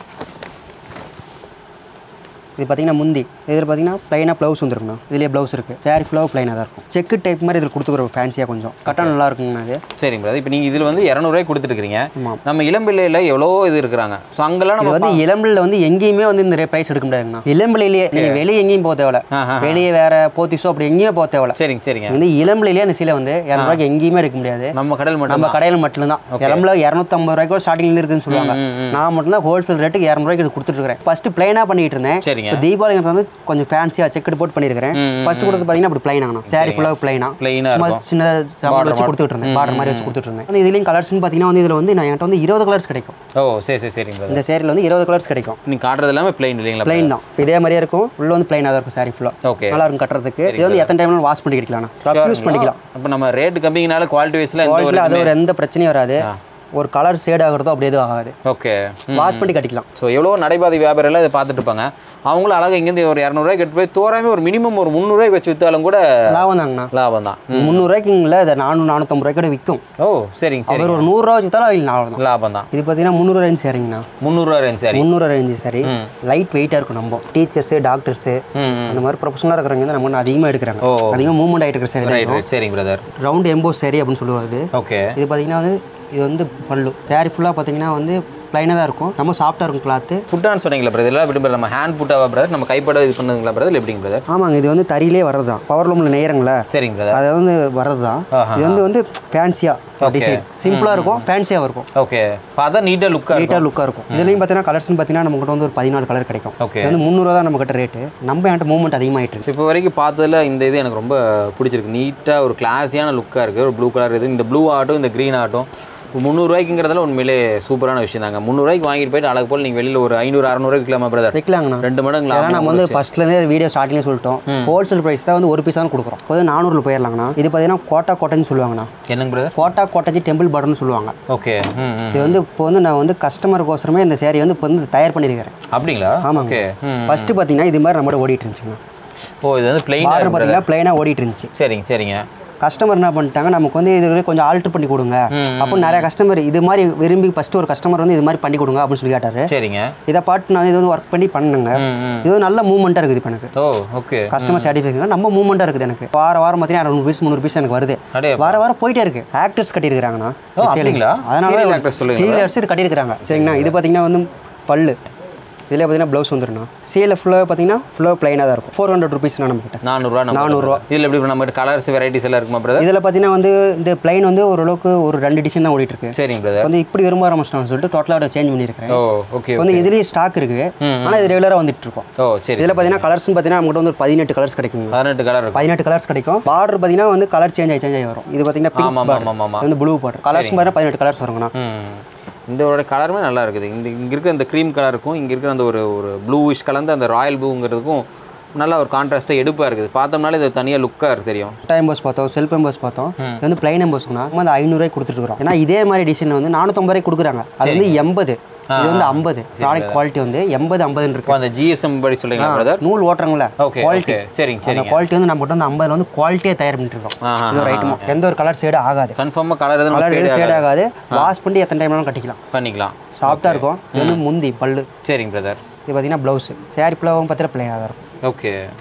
இது பார்த்தீங்கன்னா முந்தி இதில் பார்த்தீங்கன்னா ப்ளைனாக ப்ளவுஸ் வந்துருக்குண்ணா இதுலேயே ப்ளவுஸ் இருக்குது சாரி ஃபுல்லாக ப்ளைனாக தான் இருக்கும் செக்கு டைப் மாதிரி இதில் கொடுத்துக்குறோம் ஃபேன்சியாக கொஞ்சம் கரெக்டாக நல்லா இருக்குங்கண்ணா அது சரிங்க பிரதர் இப்போ நீங்கள் இதில் வந்து இரநூறுவாய்க்கு கொடுத்துருக்கீங்க ஆமாம் நம்ம இளம்பிள்ளையில் எவ்வளோ இது இருக்கிறாங்க ஸோ அங்கெல்லாம் இது நம்ம வந்து இளம்பில் வந்து எங்கேயுமே வந்து இந்த ப்ரைஸ் எடுக்க முடியாதுங்கண்ணா இளம்பிலையிலேயே நீங்கள் வெளியே எங்கேயும் போக தேவையில்ல ஆஹா. வெளியே வேற போத்திஸோ அப்படி எங்கேயும் போக தேவையில்ல சரிங்க சரிங்க வந்து இளம்பிலையிலேயே அந்த சீலை வந்து இரநூறுவாய்க்கு எங்கேயுமே எடுக்க முடியாது நம்ம கடல் மட்டும் நம்ம கடையில் மட்டும்தான் இளம்பில் இரநூத்தம்பது ரூபாய்க்கு கூட ஸ்டார்டிங்ல இருக்குன்னு சொல்லுவாங்க ம், ம். நான் மட்டும்தான் ஹோல்சேல் ரேட்டுக்கு இரநூறுவாய்க்கு இது கொடுத்துட்ருக்கேன் ஃபர்ஸ்ட் பிளைனாக பண்ணிட்டு இருந்தேன் சரிங்க இப்போ தீபாவளிக்கு வந்து கொஞ்சம் ஃபேன்சியாக செக்கெட் போட்டு பண்ணியிருக்கிறேன் ம், ம், ஃபர்ஸ்ட் கொடுத்து பார்த்தீங்கன்னா அப்படி பிளைன் ஆகணும் சாரி ஃபுல்லாக பிளைனா பிளெயினாக சும்மா இருக்கும் சின்ன சம்பளம் வச்சு கொடுத்துட்டு இருந்தேன் பார்டர் மாதிரி வச்சு கொடுத்துட்டு இருந்தேன் வந்து இதுலேயும் கலர்ஸ்னு பார்த்தீங்கன்னா வந்து இதில் வந்து நான் என்கிட்ட வந்து இருபது கலர்ஸ் கிடைக்கும் ஓ சரி சரி சரிங்க பிரதர் இந்த சேரியில் வந்து இருபது கலர்ஸ் கிடைக்கும் நீங்கள் காட்டுறது எல்லாமே பிளெயின் இல்லைங்களா பிளைன் தான் இதே மாதிரியே இருக்கும் உள்ள வந்து பிளைனாக தான் இருக்கும் சாரி ஃபுல்லாக ஓகே நல்லா இருக்கும் கட்டுறதுக்கு இது வந்து எத்தனை டைம்ல வாஷ் பண்ணி கிடைக்கலாம் யூஸ் பண்ணிக்கலாம் அப்போ நம்ம ரேட் கம்மிங்கனால குவாலிட்டி வைஸில் எந்த ஒரு குவாலிட்டியில் அது ஒரு எந்த பிரச்சனையும் வராது ஆ. ஒரு கலர் ஷேட் ஆகுறதோ அப்படியே எதுவும் ஆகாது ஓகே வாஷ் பண்ணி கட்டிக்கலாம் ஸோ எவ்வளோ நடைபாதை வியாபாரிகள் இதை பார்த்துட்டு இருப்பாங்க அவங்களும் அழகாக இங்கேருந்து ஒரு இரநூறுவாய்க்கு எடுத்து போய் தோராயமே ஒரு மினிமம் ஒரு முந்நூறுவாய்க்கு வச்சு விற்றாலும் கூட லாபம் தாங்கண்ணா லாபம் தான் முந்நூறுவாய்க்குங்கள இதை நானூறு நானூற்றம்பது ரூபாய்க்கு கூட விற்கும் ஓ சரிங்க சரி அவர் ஒரு நூறுரூவா வச்சுத்தாலும் அவங்க லாபம் தான் லாபம் தான் இது பார்த்தீங்கன்னா முந்நூறு ரேஞ்ச் சரிங்கண்ணா முந்நூறுரூவா ரேஞ்ச் சரி முந்நூறு ரேஞ்சு சரி ம். லைட் வெயிட்டாக இருக்கும் நம்ம டீச்சர்ஸு டாக்டர்ஸு ம் ம். அந்த மாதிரி ப்ரொஃபஷனலாக இருக்கிறவங்க வந்து நம்ம அதிகமாக எடுக்கிறாங்க ஓ. அதிகமாக மூவ்மெண்ட் ஆகிட்டு இருக்கிற சரி ரைட் ரைட் சரிங்க பிரதர் ரவுண்ட் எம்போஸ் சரி அப்படின்னு சொல்லுவாங்க ஓகே இது பார்த்தீங்கன்னா வந்து இது வந்து பல்லு சாரி ஃபுல்லாக பார்த்தீங்கன்னா வந்து ப்ளைனாக தான் இருக்கும் நம்ம சாஃப்டாக இருக்கும் கிளாத்து புட்டான்னு சொன்னீங்களா பிரதர் இல்லை எப்படி brother? நம்ம ஹேண்ட் புட்டாவா பிரதர் நம்ம கைப்பட இது பண்ணுங்களா பிரதர் இல்லை எப்படிங்க பிரதர் ஆமாங்க இது வந்து தறியிலே வர்றது தான் பவர் லூமில் நெய்யறங்களா சரிங்க பிரதர் அது வந்து வர்றது தான் ஆஹா. இது வந்து வந்து ஃபேன்சியாக டிசைன் சிம்பிளாக இருக்கும் ஃபேன்சியாக இருக்கும் ஓகே பார்த்தா நீட்டாக லுக்காக நீட்டாக லுக்காக இருக்கும் இதுலேயும் பார்த்தீங்கன்னா கலர்ஸ்னு பார்த்தீங்கன்னா நம்ம கிட்ட வந்து ஒரு பதினாலு கலர் கிடைக்கும் ஓகே இது வந்து முந்நூறுவா தான் நம்ம கிட்ட ரேட்டு நம்ம என்கிட்ட மூவ்மெண்ட் அதிகமாகிட்டு இருக்கு இப்போ வரைக்கும் பார்த்ததுல இந்த இது எனக்கு ரொம்ப பிடிச்சிருக்கு நீட்டாக ஒரு கிளாஸியான லுக்காக இருக்குது ஒரு ப்ளூ கலர் இது இந்த ப்ளூ ஆட்டும் இந்த க்ரீன் ஆட்டும் முந்நூறுரூவாய்க்குங்கிறதுல உண்மையிலே சூப்பரான விஷயம் தாங்க முந்நூறுவாய்க்கு வாங்கிட்டு போயிட்டு அழகு போல் நீங்கள் வெளியில் ஒரு ஐநூறு அறநூறுவாய்க்கு விற்கலாமா பிரதர் வைக்கலாங்கண்ணா ரெண்டு மடங்கு இதெல்லாம் லாபம் நம்ம வந்து ஃபர்ஸ்ட்லேருந்தே வீடியோ ஸ்டார்டிங்லேயே சொல்லிட்டோம் ஹோல்சேல் ப்ரைஸ் தான் வந்து ஒரு பீஸ் தான் கொடுக்குறோம் இப்போ வந்து நானூறுல போயிடலாங்கண்ணா இது பார்த்தீங்கன்னா கோட்டா கோட்டைன்னு சொல்லுவாங்கண்ணா என்னங்க பிரதர் கோட்டா கோட்டஜி டெம்பிள் பார்டர்னு சொல்லுவாங்க ஓகே ம் ம். இது வந்து இப்போ வந்து நான் வந்து கஸ்டமருக்கோசரமே இந்த சேரீ வந்து இப்போ வந்து தயார் பண்ணியிருக்கிறேன் அப்படிங்களா ஆமாங்க. ஓகே ம் ஃபர்ஸ்ட் பார்த்தீங்கன்னா இது மாதிரி நம்மளோட ஓடிட்டு இருந்துச்சுங்க ஓ இது வந்து பிளெயினாக பார்டர் இருக்கு பார்த்தீங்கன்னா பிளைனாக ஓடிட்டு இருந்துச்சு சரிங்க சரிங்க கஸ்டமர் என்ன பண்ணிட்டாங்க நமக்கு வந்து இது கொஞ்சம் ஆல்ட்ரு பண்ணி கொடுங்க ம், அப்போ நிறைய கஸ்டமர் இது மாதிரி விரும்பி ஃபர்ஸ்ட் ஒரு கஸ்டமர் வந்து இது மாதிரி பண்ணி கொடுங்க அப்படின்னு சொல்லி கேட்டாரு சரிங்க இதை பாட்டு நான் இது வந்து ஒர்க் பண்ணி பண்ணுங்க ம் ம் இது வந்து நல்ல மூவ்மெண்ட்டாக இருக்குது இப்போ எனக்கு ஓ ஓகே கஸ்டமர் சாட்டிஸ்ஃபேக்ஷன் நம்ம மூவ்மெண்ட்டாக இருக்குது எனக்கு வார வாரம் பார்த்தீங்கன்னா இரநூறு பீஸ் முந்நூறு பீஸ் எனக்கு வருது அடே வார வாரம் போயிட்டே இருக்கு ஆக்டர்ஸ் கட்டியிருக்காங்கண்ணா ஓ, அப்படிங்களா? அதனால Serial actors சொல்லுவீங்களா? சீரியல்ஸ் இது கட்டியிருக்காங்க சரிங்கண்ணா இது பார்த்தீங்கன்னா வந்து பல்லு இதில் பார்த்தீங்கன்னா ப்ளவுஸ் வந்துருண்ணா சீல ஃபுல்லாக பார்த்தீங்கன்னா ஃபுல்லாக ப்ளைனாக தான் இருக்கும் ஃபோர் ஹண்ட்ரட் ருபீஸ்ண்ணா நம்ம கிட்ட நானூறுரூவா நானூறுரூவா. இதில் எப்படி நம்ம கலர்ஸ் வெரைட்டிஸ் எல்லாம் இருக்குமா பிரதர் இதில் பார்த்தீங்கன்னா வந்து இந்த பிளைன் வந்து ஓரளவுக்கு ஒரு ரெண்டு டிசைன் தான் ஓடிட்டு இருக்கு சரிங்க பிரதர் வந்து இப்படி விரும்ப ஆரம்பிச்சிட்டான்னு சொல்லிட்டு டோட்டலாக சேஞ்ச் பண்ணியிருக்கிறேன் ஓ ஓகே வந்து இதுலேயே ஸ்டாக் இருக்கு ம், ஆனால் இது ரெகுலராக வந்துட்டு இருக்கோம் ஓ சரி இதில் பார்த்தீங்கன்னா கலர்ஸ்னு பார்த்தீங்கன்னா நம்மகிட்ட வந்து ஒரு பதினெட்டு கலர்ஸ் கிடைக்குங்க பதினெட்டு கலர் இருக்கும் பதினெட்டு கலர்ஸ் கிடைக்கும் பார்டர் பார்த்தீங்கன்னா வந்து கலர் சேஞ்ச் ஆகி சேஞ்ச் ஆகி வரும் இது பார்த்தீங்கன்னா ஆமாம் பிங்க் ஆமாம் பார்டர் ஆமாம் ஆமாம் வந்து ப்ளூ பார்டர் கலர்ஸ் பார்த்தீங்கன்னா பதினெட்டு கலர்ஸ் வருங்கண்ணா ம் இந்த ஒரு கலருமே நல்லா இருக்குது இந்த இங்கே இருக்க அந்த க்ரீம் கலருக்கும் இங்கே இருக்கிற அந்த ஒரு ஒரு ப்ளூவிஷ் கலந்து அந்த ராயல் ப்ளூங்கிறதுக்கும் நல்ல ஒரு கான்ட்ராஸ்ட்டாக எடுப்பாக இருக்குது பார்த்தோம்னாலே இது தனியாக லுக்காக இருக்கு தெரியும் எம்போஸ் பார்த்தோம் செல்ஃப் எம்போஸ் பார்த்தோம் ம். இது வந்து பிளைன் எம்போஸ்னா நம்ம வந்து ஐநூறுரூவாய்க்கு கொடுத்துட்டு இருக்கிறோம் ஏன்னா இதே மாதிரி டிசைன் வந்து நானூற்றம்பது ரூபாய்க்கு கொடுக்குறாங்க அது வந்து எண்பது இது வந்து ஐம்பது ப்ராடக்ட் குவாலிட்டி வந்து எண்பது ஐம்பதுன்னு இப்போ இருக்கு அந்த ஜிஎஸ்எம் படி சொல்கிறீங்களா பிரதர் நூல் ஓட்டுறாங்களே ஓகே குவாலிட்டி ஓகே சரிங்க அந்த சரிங்க குவாலிட்டி வந்து நம்ம கிட்ட வந்து ஐம்பதுல வந்து குவாலிட்டியே தயார் பண்ணிட்டு இருக்கோம் ஆஹா, இது ஒரு ஐட்டமும் எந்த ஒரு கலர் ஷேடு ஆகாது கன்ஃபார்மாக கலர் எதுவும் கலர் fade எதுவும் ஷேட் ஆகாது. ஆகாது வாஷ் பண்ணி எத்தனை டைம்னாலும் கட்டிக்கலாம் பண்ணிக்கலாம் சாஃப்டாக இருக்கும் இது வந்து முந்தி பல்லு சரிங்க பிரதர் இது பார்த்தீங்கன்னா ப்ளவுஸ் சேரீ ஃபுல்லாகவும் பார்த்தீங்கன்னா பிளைனாக தான் இருக்கும் ஓகே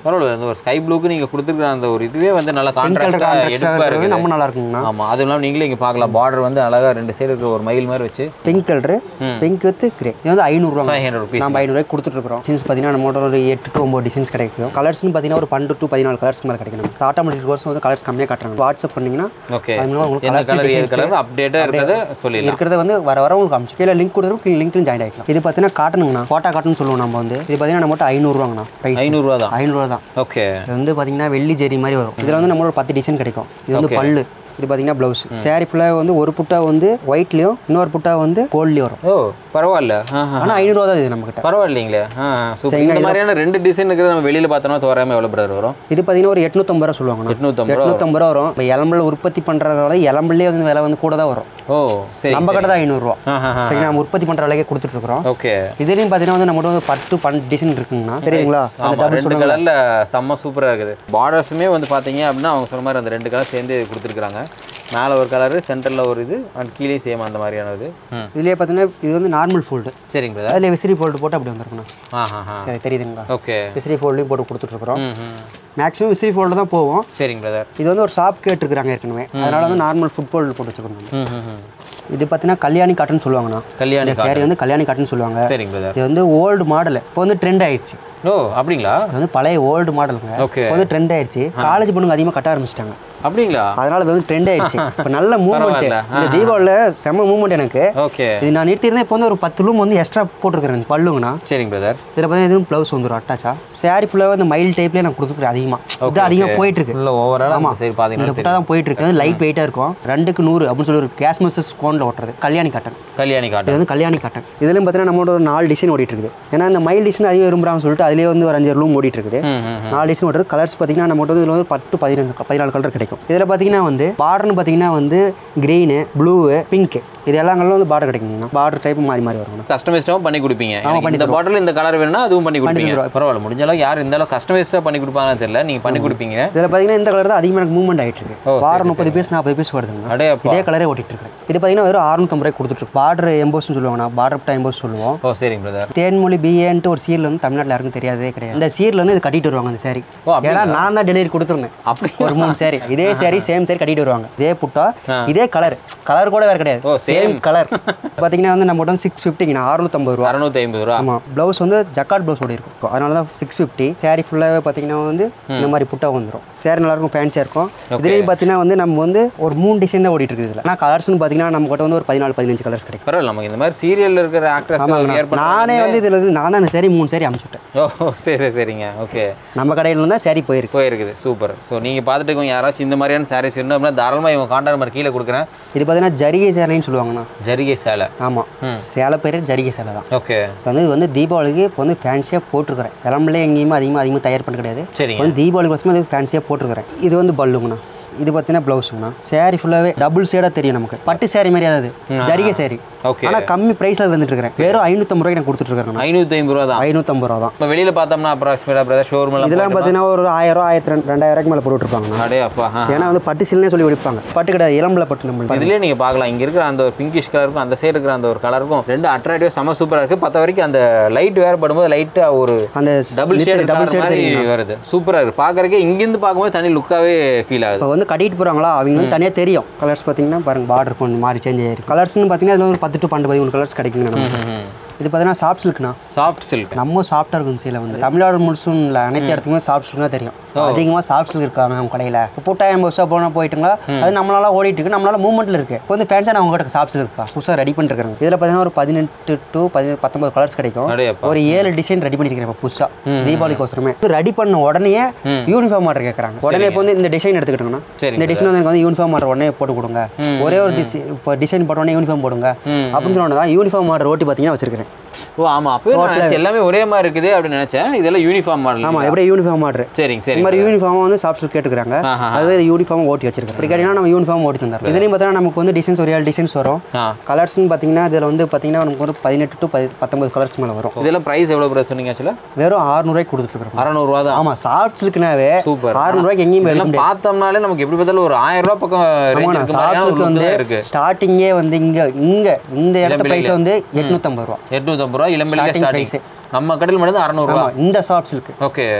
பரவாயில்ல இந்த ஒரு ஸ்கை ப்ளூக்கு நீங்க கொடுத்துருக்க அந்த ஒரு இதுவே வந்து நல்லா பிங்க் கலர் கான்ட்ராஸ்டா எடுப்பா கான்ட்ராக்ட் இருக்கு நம்ம நல்லா இருக்குங்கண்ணா ஆமா அதுவும் இல்லாமல் நீங்களே இங்க பார்க்கலாம் பார்டர் வந்து அழகா ரெண்டு சைடு இருக்கிற ஒரு மயில் மாதிரி வச்சு pink colour pink with grey இது வந்து ஐநூறுரூவா ஃபைவ் ஹண்ட்ரட் ருபீஸ் நம்ம ஐநூறுரூவாய்க்கு கொடுத்துட்ருக்கோம் டிசைன்ஸ் பார்த்தீங்கன்னா நம்ம ஒரு எட்டு டு ஒம்பது டிசைன்ஸ் கிடைக்கும் கலர்ஸ்னு பார்த்தீங்கன்னா ஒரு பன்னெண்டு டு பதினாலு கலர்ஸ்க்கு மேலே கிடைக்கும் நமக்கு ஆட்டோமேட்டிக் கோர்ஸ் வந்து கலர்ஸ் கம்மியாக காட்டுறாங்க வாட்ஸ்அப் பண்ணிங்கன்னா ஓகே அது மூலமா உங்களுக்கு என்ன colours, கலர் ஏது designs கலர் அப்டேட்டா இருக்கிறத சொல்லிடலாம் இருக்கிறத வந்து வர வர உங்களுக்கு அமிச்சு கீழே லிங்க் கொடுத்துரும் லிங்க்லையும் ஜாயின் ஆகிக்கலாம் இது பார்த்தீங்கன்னா காட்டனுங்கண்ணா கோட்டா காட்டன் சொல்லுவோம் நம்ம வந்து இது பார்த்தீங்கன்னா நம்ம ஐநூறுவாங்கண்ணா ப்ரைஸ் ஐநூறுரூவா தான் ஐநூறுவா தான் ஓகே இது வந்து பார்த்தீங்கன்னா வெள்ளி ஜெரி மாதிரி வரும் இதில் வந்து நம்மளோட பத்து டிசைன் கிடைக்கும் இது வந்து பல்லு இது பார்த்தீங்கன்னா ப்ளவுஸ் சேரீ ஃபுல்லாக வந்து ஒரு புட்டா வந்து ஒயிட்லேயும் இன்னொரு புட்டா வந்து கோல்ட்லேயும் வரும் ஓ பரவாயில்ல ஆஹா ஆனால் ஐநூறுவா தான் இது நம்மக்கிட்ட பரவாயில்லைங்களே ஆ சூப்பர் இந்த மாதிரியான ரெண்டு டிசைன் இருக்கிறது நம்ம வெளியில பார்த்தோம்னா தோராயமா எவ்வளோ பிரதர் வரும் இது பார்த்தீங்கன்னா ஒரு எட்நூத்தம்பது ரூபா சொல்லுவாங்கண்ணா எட்நூத்தம்பது ரூபா எட்நூத்தம்பது ரூபா வரும் இப்போ இளம்பில் உற்பத்தி பண்ணுறதோட இளம்பிலே வந்து விலை வந்து கூட தான் வரும் ஓ சரி நம்ம கடை தான் ஐநூறுரூவா ஆஹா சரி நம்ம உற்பத்தி பண்ணுற விலைக்கே கொடுத்துட்ருக்குறோம் ஓகே இதுலேயும் பார்த்தீங்கன்னா வந்து நம்மகிட்ட வந்து பத்து பன்னெண்டு டிசைன் இருக்குங்கண்ணா தெரியுங்களா அந்த ஆமா டபுள் ரெண்டு கலர்ல செம்ம சூப்பரா இருக்குது பார்டர்ஸுமே வந்து பாத்தீங்க அப்படின்னா அவங்க சொன்ன மாதிரி அந்த ரெண்டு கலர் சேர்ந்து கொடுத்துருக்காங்க மேல ஒரு கலரு சென்டர்ல ஒரு இது அண்ட் கீழே சேம் அந்த மாதிரியான இது ம் இதுலேயே பார்த்தீங்கன்னா இது வந்து நார்மல் ஃபோல்டு சரிங்க பிரதர் அதில் விசிறி ஃபோல்டு போட்டு அப்படி வந்துருக்குண்ணா ஆஹா ஆஹா சரி தெரியுதுங்களா ஓகே விசிறி ஃபோல்டையும் போட்டு கொடுத்துட்ருக்குறோம் ம் ம் மேக்ஸிமம் விசிறி ஃபோல்டு தான் போவோம் சரிங்க பிரதர் இது வந்து ஒரு ஷாப் கேட்டுருக்குறாங்க ஏற்கனவே அதனால வந்து நார்மல் ஃபுட் ஃபோல்டு போட்டு வச்சுருக்கோம் ம் ம் ம் இது பார்த்தீங்கன்னா கல்யாணி காட்டன் சொல்லுவாங்கண்ணா கல்யாணி இந்த சேரீ வந்து கல்யாணி காட்டன் சொல்லுவாங்க சரிங்க பிரதர் இது வந்து ஓல்டு மாடல் இப்போ வந்து ட்ரெண்ட் ஆயிடுச்சு ஓ அப்படிங்களா இது வந்து பழைய ஓல்டு மாடலுங்க ஓகே இப்போ வந்து ட்ரெண்ட் ஆயிடுச்சு காலேஜ் பொண்ணுங்க அதிகமாக கட்ட ஆரம்பிச்சிட்டாங்க அப்படிங்களா அதனால இது வந்து ட்ரெண்ட் ஆயிடுச்சு இப்போ நல்ல மூவ்மெண்ட் பரவாயில்ல. இந்த தீபாவளியில் செம்ம மூவ்மெண்ட் எனக்கு ஓகே இது நான் நிறுத்தியிருந்தேன் இப்போ வந்து ஒரு பத்து ரூம் வந்து எக்ஸ்ட்ரா போட்டிருக்கிறேன் பல்லுங்கண்ணா சரிங்க பிரதர் இதில் பார்த்தீங்கன்னா இதுவும் ப்ளவுஸ் வந்துடும் அட்டாச்சா சாரி ஃபுல்லாக வந்து மைல் டைப்லேயே நான் கொடுத்துருக்கேன் அதிகமாக இது அதிகமாக போயிட்டு இருக்கு ஃபுல்லாக ஓவரால் அந்த சைடு இந்த பார்த்தீங்கன்னா புட்டா தான் போயிட்டு இருக்கு லைட் வெயிட்டாக இருக்கும் ரெண்டுக்கு நூறு அப்படின்னு சொல்லி ஒரு கேஸ் மஸ்டர் ஸ்கோனில் ஓட்டுறது கல்யாணி காட்டன் கல்யாணி இது காட்டன் வந்து கல்யாணி காட்டன் இதுலையும் பார்த்தீங்கன்னா நம்மளோட ஒரு நாலு டிசைன் ஓடிட்டு இருக்குது ஏன்னா இந்த மைல் டிசைன் அதிகம் விரும்புறான்னு சொல்லிட்டு அதுலேயே வந்து ஒரு அஞ்சு ரூம் ஓடிட்டு இருக்குது ம் ம் நாலு டிசைன் ஓடுறது கலர்ஸ் பார்த்தீங்கன்னா நம்ம வந்து இதில் வந்து பத்து பதினஞ்சு பதினாலு கலர் கிடைக்கும் இதில் பார்த்தீங்கன்னா வந்து பார்டர்னு பார்த்தீங்கன்னா வந்து க்ரீனு ப்ளூ பிங்க் இது எல்லா கலரும் வந்து பார்டர் கிடைக்குங்கண்ணா பார்டர் டைப் மாறி மாறி வரும் கஸ்டமைஸ்டாகவும் பண்ணி கொடுப்பீங்க எனக்கு பண்ணி இந்த பாட்டில் இந்த கலர் வேணும்னா அதுவும் பண்ணி கொடுப்பீங்க தருவோம். பரவாயில்ல முடிஞ்ச அளவுக்கு யார் இந்த அளவுக்கு கஸ்டமைஸ்டாக பண்ணி கொடுப்பாங்கன்னு தெரியல நீங்கள் பண்ணி கொடுப்பீங்க இதில் பார்த்தீங்கன்னா இந்த கலர் தான் அதிகமாக எனக்கு மூவ்மெண்ட் ஆகிட்டு இருக்கு ஓ, சரி, வாரம் முப்பது பீஸ் நாற்பது பீஸ் வருதுங்க அடே அப்பா இதே கலரே ஓட்டிட்டு இருக்கேன் இது பார்த்தீங்கன்னா வெறும் அறுநூத்தம்பது ரூபாய் கொடுத்துட்டு பார்டர் எம்போஸ்னு சொல்லுவாங்கண்ணா பார்டர் பட்டா எம்போஸ் சொல்லுவோம் ஓ சரிங்க பிரதர் தேன்மொழி பிஏன்ட்டு ஒரு சீரில் வந்து தமிழ்நாட்டில் யாருக்கும் தெரியாதே கிடையாது இந்த சீரில் வந்து இது கட்டிட்டு வருவாங்க அந்த சாரி ஓ, அப்படிங்களா? ஏன்னா நான் தான் டெலிவரி கொடுத்துருந்தேன் அப்படி ஒரு மூணு சாரி இதே சாரி சேம் சாரி கட்டிட்டு வருவாங்க இதே புட்டா இதே கலர் கலர் கூட வேற கிடையாது ஓ, சேம் கலர் பார்த்தீங்கன்னா வந்து நம்ம வந்து சிக்ஸ் ஃபிஃப்டிங்கண்ணா அறுநூத்தம்பது ரூபா அறநூற்றி ஐம்பது ரூபா ஆமாம் ப்ளவுஸ் வந்து ஜக்கார்ட் ப்ளவுஸ் ஓடி இருக்கும் அதனால தான் சிக்ஸ் ஃபிஃப்டி சாரி ஃபுல்லாகவே பார்த்தீங்கன்னா வந்து இந்த மாதிரி புட்டா வந்துடும் சாரி நல்லா இருக்கும் ஃபேன்சியாக இருக்கும் இதுலேயும் பார்த்தீங்கன்னா வந்து நம்ம வந்து ஒரு மூணு டிசைன் தான் ஓடிட்டு இருக்குது இதில் ஆனால் கலர்ஸ்னு பார்த்தீங்கன்னா நம்ம கிட்ட வந்து ஒரு பதினாலு பதினஞ்சு கலர்ஸ் கிடைக்கும் பரவாயில்ல நமக்கு இந்த மாதிரி சீரியலில் இருக்கிற ஆக்ட்ரஸ் ஆமாங்கண்ணா நானே வந்து இதில் வந்து நான் தான் அந்த சாரி மூணு சாரி அமுச்சுட்டேன் ஓ சரி சரி சரிங்க ஓகே நம்ம கடையில் இருந்தால் சாரி போயிருக்கு போயிருக்குது சூப்பர் ஸோ நீங்கள் பார்த்துட்டு இருக்கவங்க யாராச்சும் இந்த மாதிரியான சாரீஸ் வேணும் அப்படின்னா தாராளமாக இவங்க காண்டாக்ட் நம்பர் கீழே கொடுக்குறேன் இது பார்த்தீங்கன்னா ஜரிகை சேலைன்னு சொல்லுவாங்கண்ணா ஜரிகை சேலை ஆமாம் ம். சேலை பேர் ஜரிகை சேலை தான் ஓகே இப்போ வந்து இது வந்து தீபாவளிக்கு இப்போ வந்து ஃபேன்சியாக போட்டிருக்கிறேன் இளம்பிலே எங்கேயுமே அதிகமாக அதிகமாக தயார் பண்ண கிடையாது சரிங்க வந்து தீபாவளி கோசமே இது ஃபேன்சியாக போட்டிருக்கிறேன் இது வந்து பல்லுங்கண்ணா இது பார்த்தீங்கன்னா ப்ளவுஸுங்கண்ணா saree ஃபுல்லாகவே டபுள் ஷேடாக தெரியும் நமக்கு பட்டு saree மாதிரி அதாவது ஜரிகை saree ஓகே ஆனால் கம்மி ப்ரைஸில் வந்துட்டு இருக்கிறேன் வெறும் ஐநூற்றம்பது ரூபாய்க்கு நான் கொடுத்துட்ருக்கேன் ஐநூற்றி ஐம்பது ரூபா தான் ஐநூற்றம்பது ரூபா தான் இப்போ வெளியில் பார்த்தோம்னா அப்ராக்சிமேட்டாக பிரதர் ஷோரூம் எல்லாம் இதெல்லாம் பார்த்தீங்கன்னா ஒரு ஆயிரம் ஆயிரத்தி ரெண்டு ரெண்டாயிரம் ரூபாய்க்கு மேலே போட்டுருப்பாங்கண்ணா அடே அப்பா ஆ ஏன்னா வந்து பட்டு சில்னே சொல்லி விற்பாங்க பட்டு கிடையாது இளம்பில் பட்டு நம்மளுக்கு இதுலயே நீங்க பார்க்கலாம் இங்க இருக்கிற அந்த ஒரு பிங்கிஷ் கலருக்கும் அந்த சைடு இருக்கிற அந்த ஒரு கலருக்கும் ரெண்டு அட்ராக்டிவ் செம சூப்பரா இருக்கு பத்த வரைக்கும் அந்த லைட் வேற படும்போது லைட்டா ஒரு அந்த double shade double double shade மாதிரி தெரியும் வருது சூப்பரா இருக்கு பாக்குறதுக்கே இங்கிருந்து பார்க்கும்போது தனி லுக்காவே ஃபீல் ஆகுது இப்போ வந்து கட்டிட்டு போகிறாங்களா அவங்க வந்து தனியாக தெரியும் கலர்ஸ் பார்த்தீங்கன்னா பாருங்க பார்டர் கொஞ்சம் மாறி சேஞ்ச் ஆயிருக்கு கலர்ஸ்னு பார்த்தீங்கன்னா அதில் ஒரு பத்து டு பன்னெண்டு பதிமூணு கலர்ஸ் கிடைக்குங்க நமக்கு இது பார்த்தீங்கன்னா சாஃப்ட் சில்க்னா சாஃப்ட் சில்க் நம்ம சாஃப்டாக இருக்கும் சீலை வந்து தமிழ்நாடு முழுசும் இல்லை அனைத்து இடத்துக்குமே சாஃப்ட் சில்க் தான் தெரியும் அதிகமாக சாஃப்ட் சில்க் இருக்காங்க நம்ம கடையில் இப்போ புட்டாயம் புதுசாக போனால் போயிட்டுங்களா அது நம்மளால ஓடிட்டு இருக்கு நம்மளால மூவ்மெண்ட்டில் இருக்கு இப்போ வந்து ஃபேன்ஸாக நான் உங்ககிட்ட சாஃப்ட் சில்க் இருக்கா புதுசாக ரெடி பண்ணிருக்காங்க இதில் பார்த்தீங்கன்னா ஒரு பதினெட்டு டு பதி பத்தொம்பது கலர்ஸ் கிடைக்கும் அடேப்பா ஒரு ஏழு டிசைன் ரெடி பண்ணிக்கிறேன் இப்போ புதுசாக தீபாவளிக்கோசரமே ரெடி பண்ண உடனே யூனிஃபார்ம் ஆர்டர் கேட்குறாங்க உடனே இப்போ வந்து இந்த டிசைன் எடுத்துக்கிட்டோங்கன்னா சரி இந்த டிசைன் வந்து எனக்கு வந்து யூனிஃபார்ம் ஆர்டர் உடனே போட்டு கொடுங்க ஒரே ஒரு டிசைன் இப்போ டிசைன் போட்ட உடனே யூனிஃபார்ம் போடுங்க ம். அப்படின்னு சொன்னோன்னா தான் யூனிஃபார்ம் ஆர்டர் ஓட்டி பார்த்தீங்கன்னா வச்சிருக்கேன் ஓ ஆமா அப்பவே நான் நினைச்சேன் எல்லாமே ஒரே மாதிரி இருக்குது அப்படின்னு நினைச்சேன் இதெல்லாம் யூனிஃபார்ம் மாடல் ஆமாம் எப்படி யூனிஃபார்ம் ஆர்டர் சரிங்க இந்த சரி மாதிரி யூனிஃபார்ம் வந்து சாஃப்ட் சில்க் கேட்டுக்கிறாங்க ஆஹா. அதுவே யூனிஃபார்ம் ஓட்டி வச்சிருக்கேன் இப்படி கேட்டிங்கன்னா நம்ம யூனிஃபார்ம் ஓட்டி தந்தார் இதுலேயும் பார்த்தீங்கன்னா நமக்கு வந்து டிசைன்ஸ் ஒரு ஏழு டிசைன்ஸ் வரும் ஆ கலர்ஸ்னு பார்த்தீங்கன்னா இதில் வந்து பார்த்தீங்கன்னா நமக்கு ஒரு பதினெட்டு டு பதி பத்தொம்பது கலர்ஸ் மேலே வரும் இதெல்லாம் பிரைஸ் எவ்வளவு ப்ரைஸ் சொன்னீங்க ஆக்சுவலாக வெறும் ஆறுநூறுவாய்க்கு கொடுத்துருக்குறோம் அறநூறுவா தான் ஆமாம் சாஃப்ட் சில்க்னாவே சூப்பர் ஆறுநூறுவாய்க்கு எங்கேயுமே எடுக்க இதெல்லாம் முடியாது பார்த்தோம்னாலே நமக்கு எப்படி பார்த்தாலும் ஒரு ஆயிரம் ரூபாய் பக்கம் ரேஞ்ச் ஆமாண்ணா இருக்க சாஃப்ட் மாதிரியான ஒரு சில்க் look வந்து தான் இருக்கு ஸ்டார்டிங்கே வந்து இங்கே இங்கே இந்த இடத்த இளம்பிள்ளையில. ப்ரைஸ் வந்து எட்நூற்றம்பது ரூபா எட்நூத்தம்பது ரூபா இளம்பிள்ளையில Starting ஸ்டார்டிங் நம்ம கடையில் மட்டும் தான் அறநூறுவா ஆமாம் இந்த சாஃப்ட் சில்க் ஓகே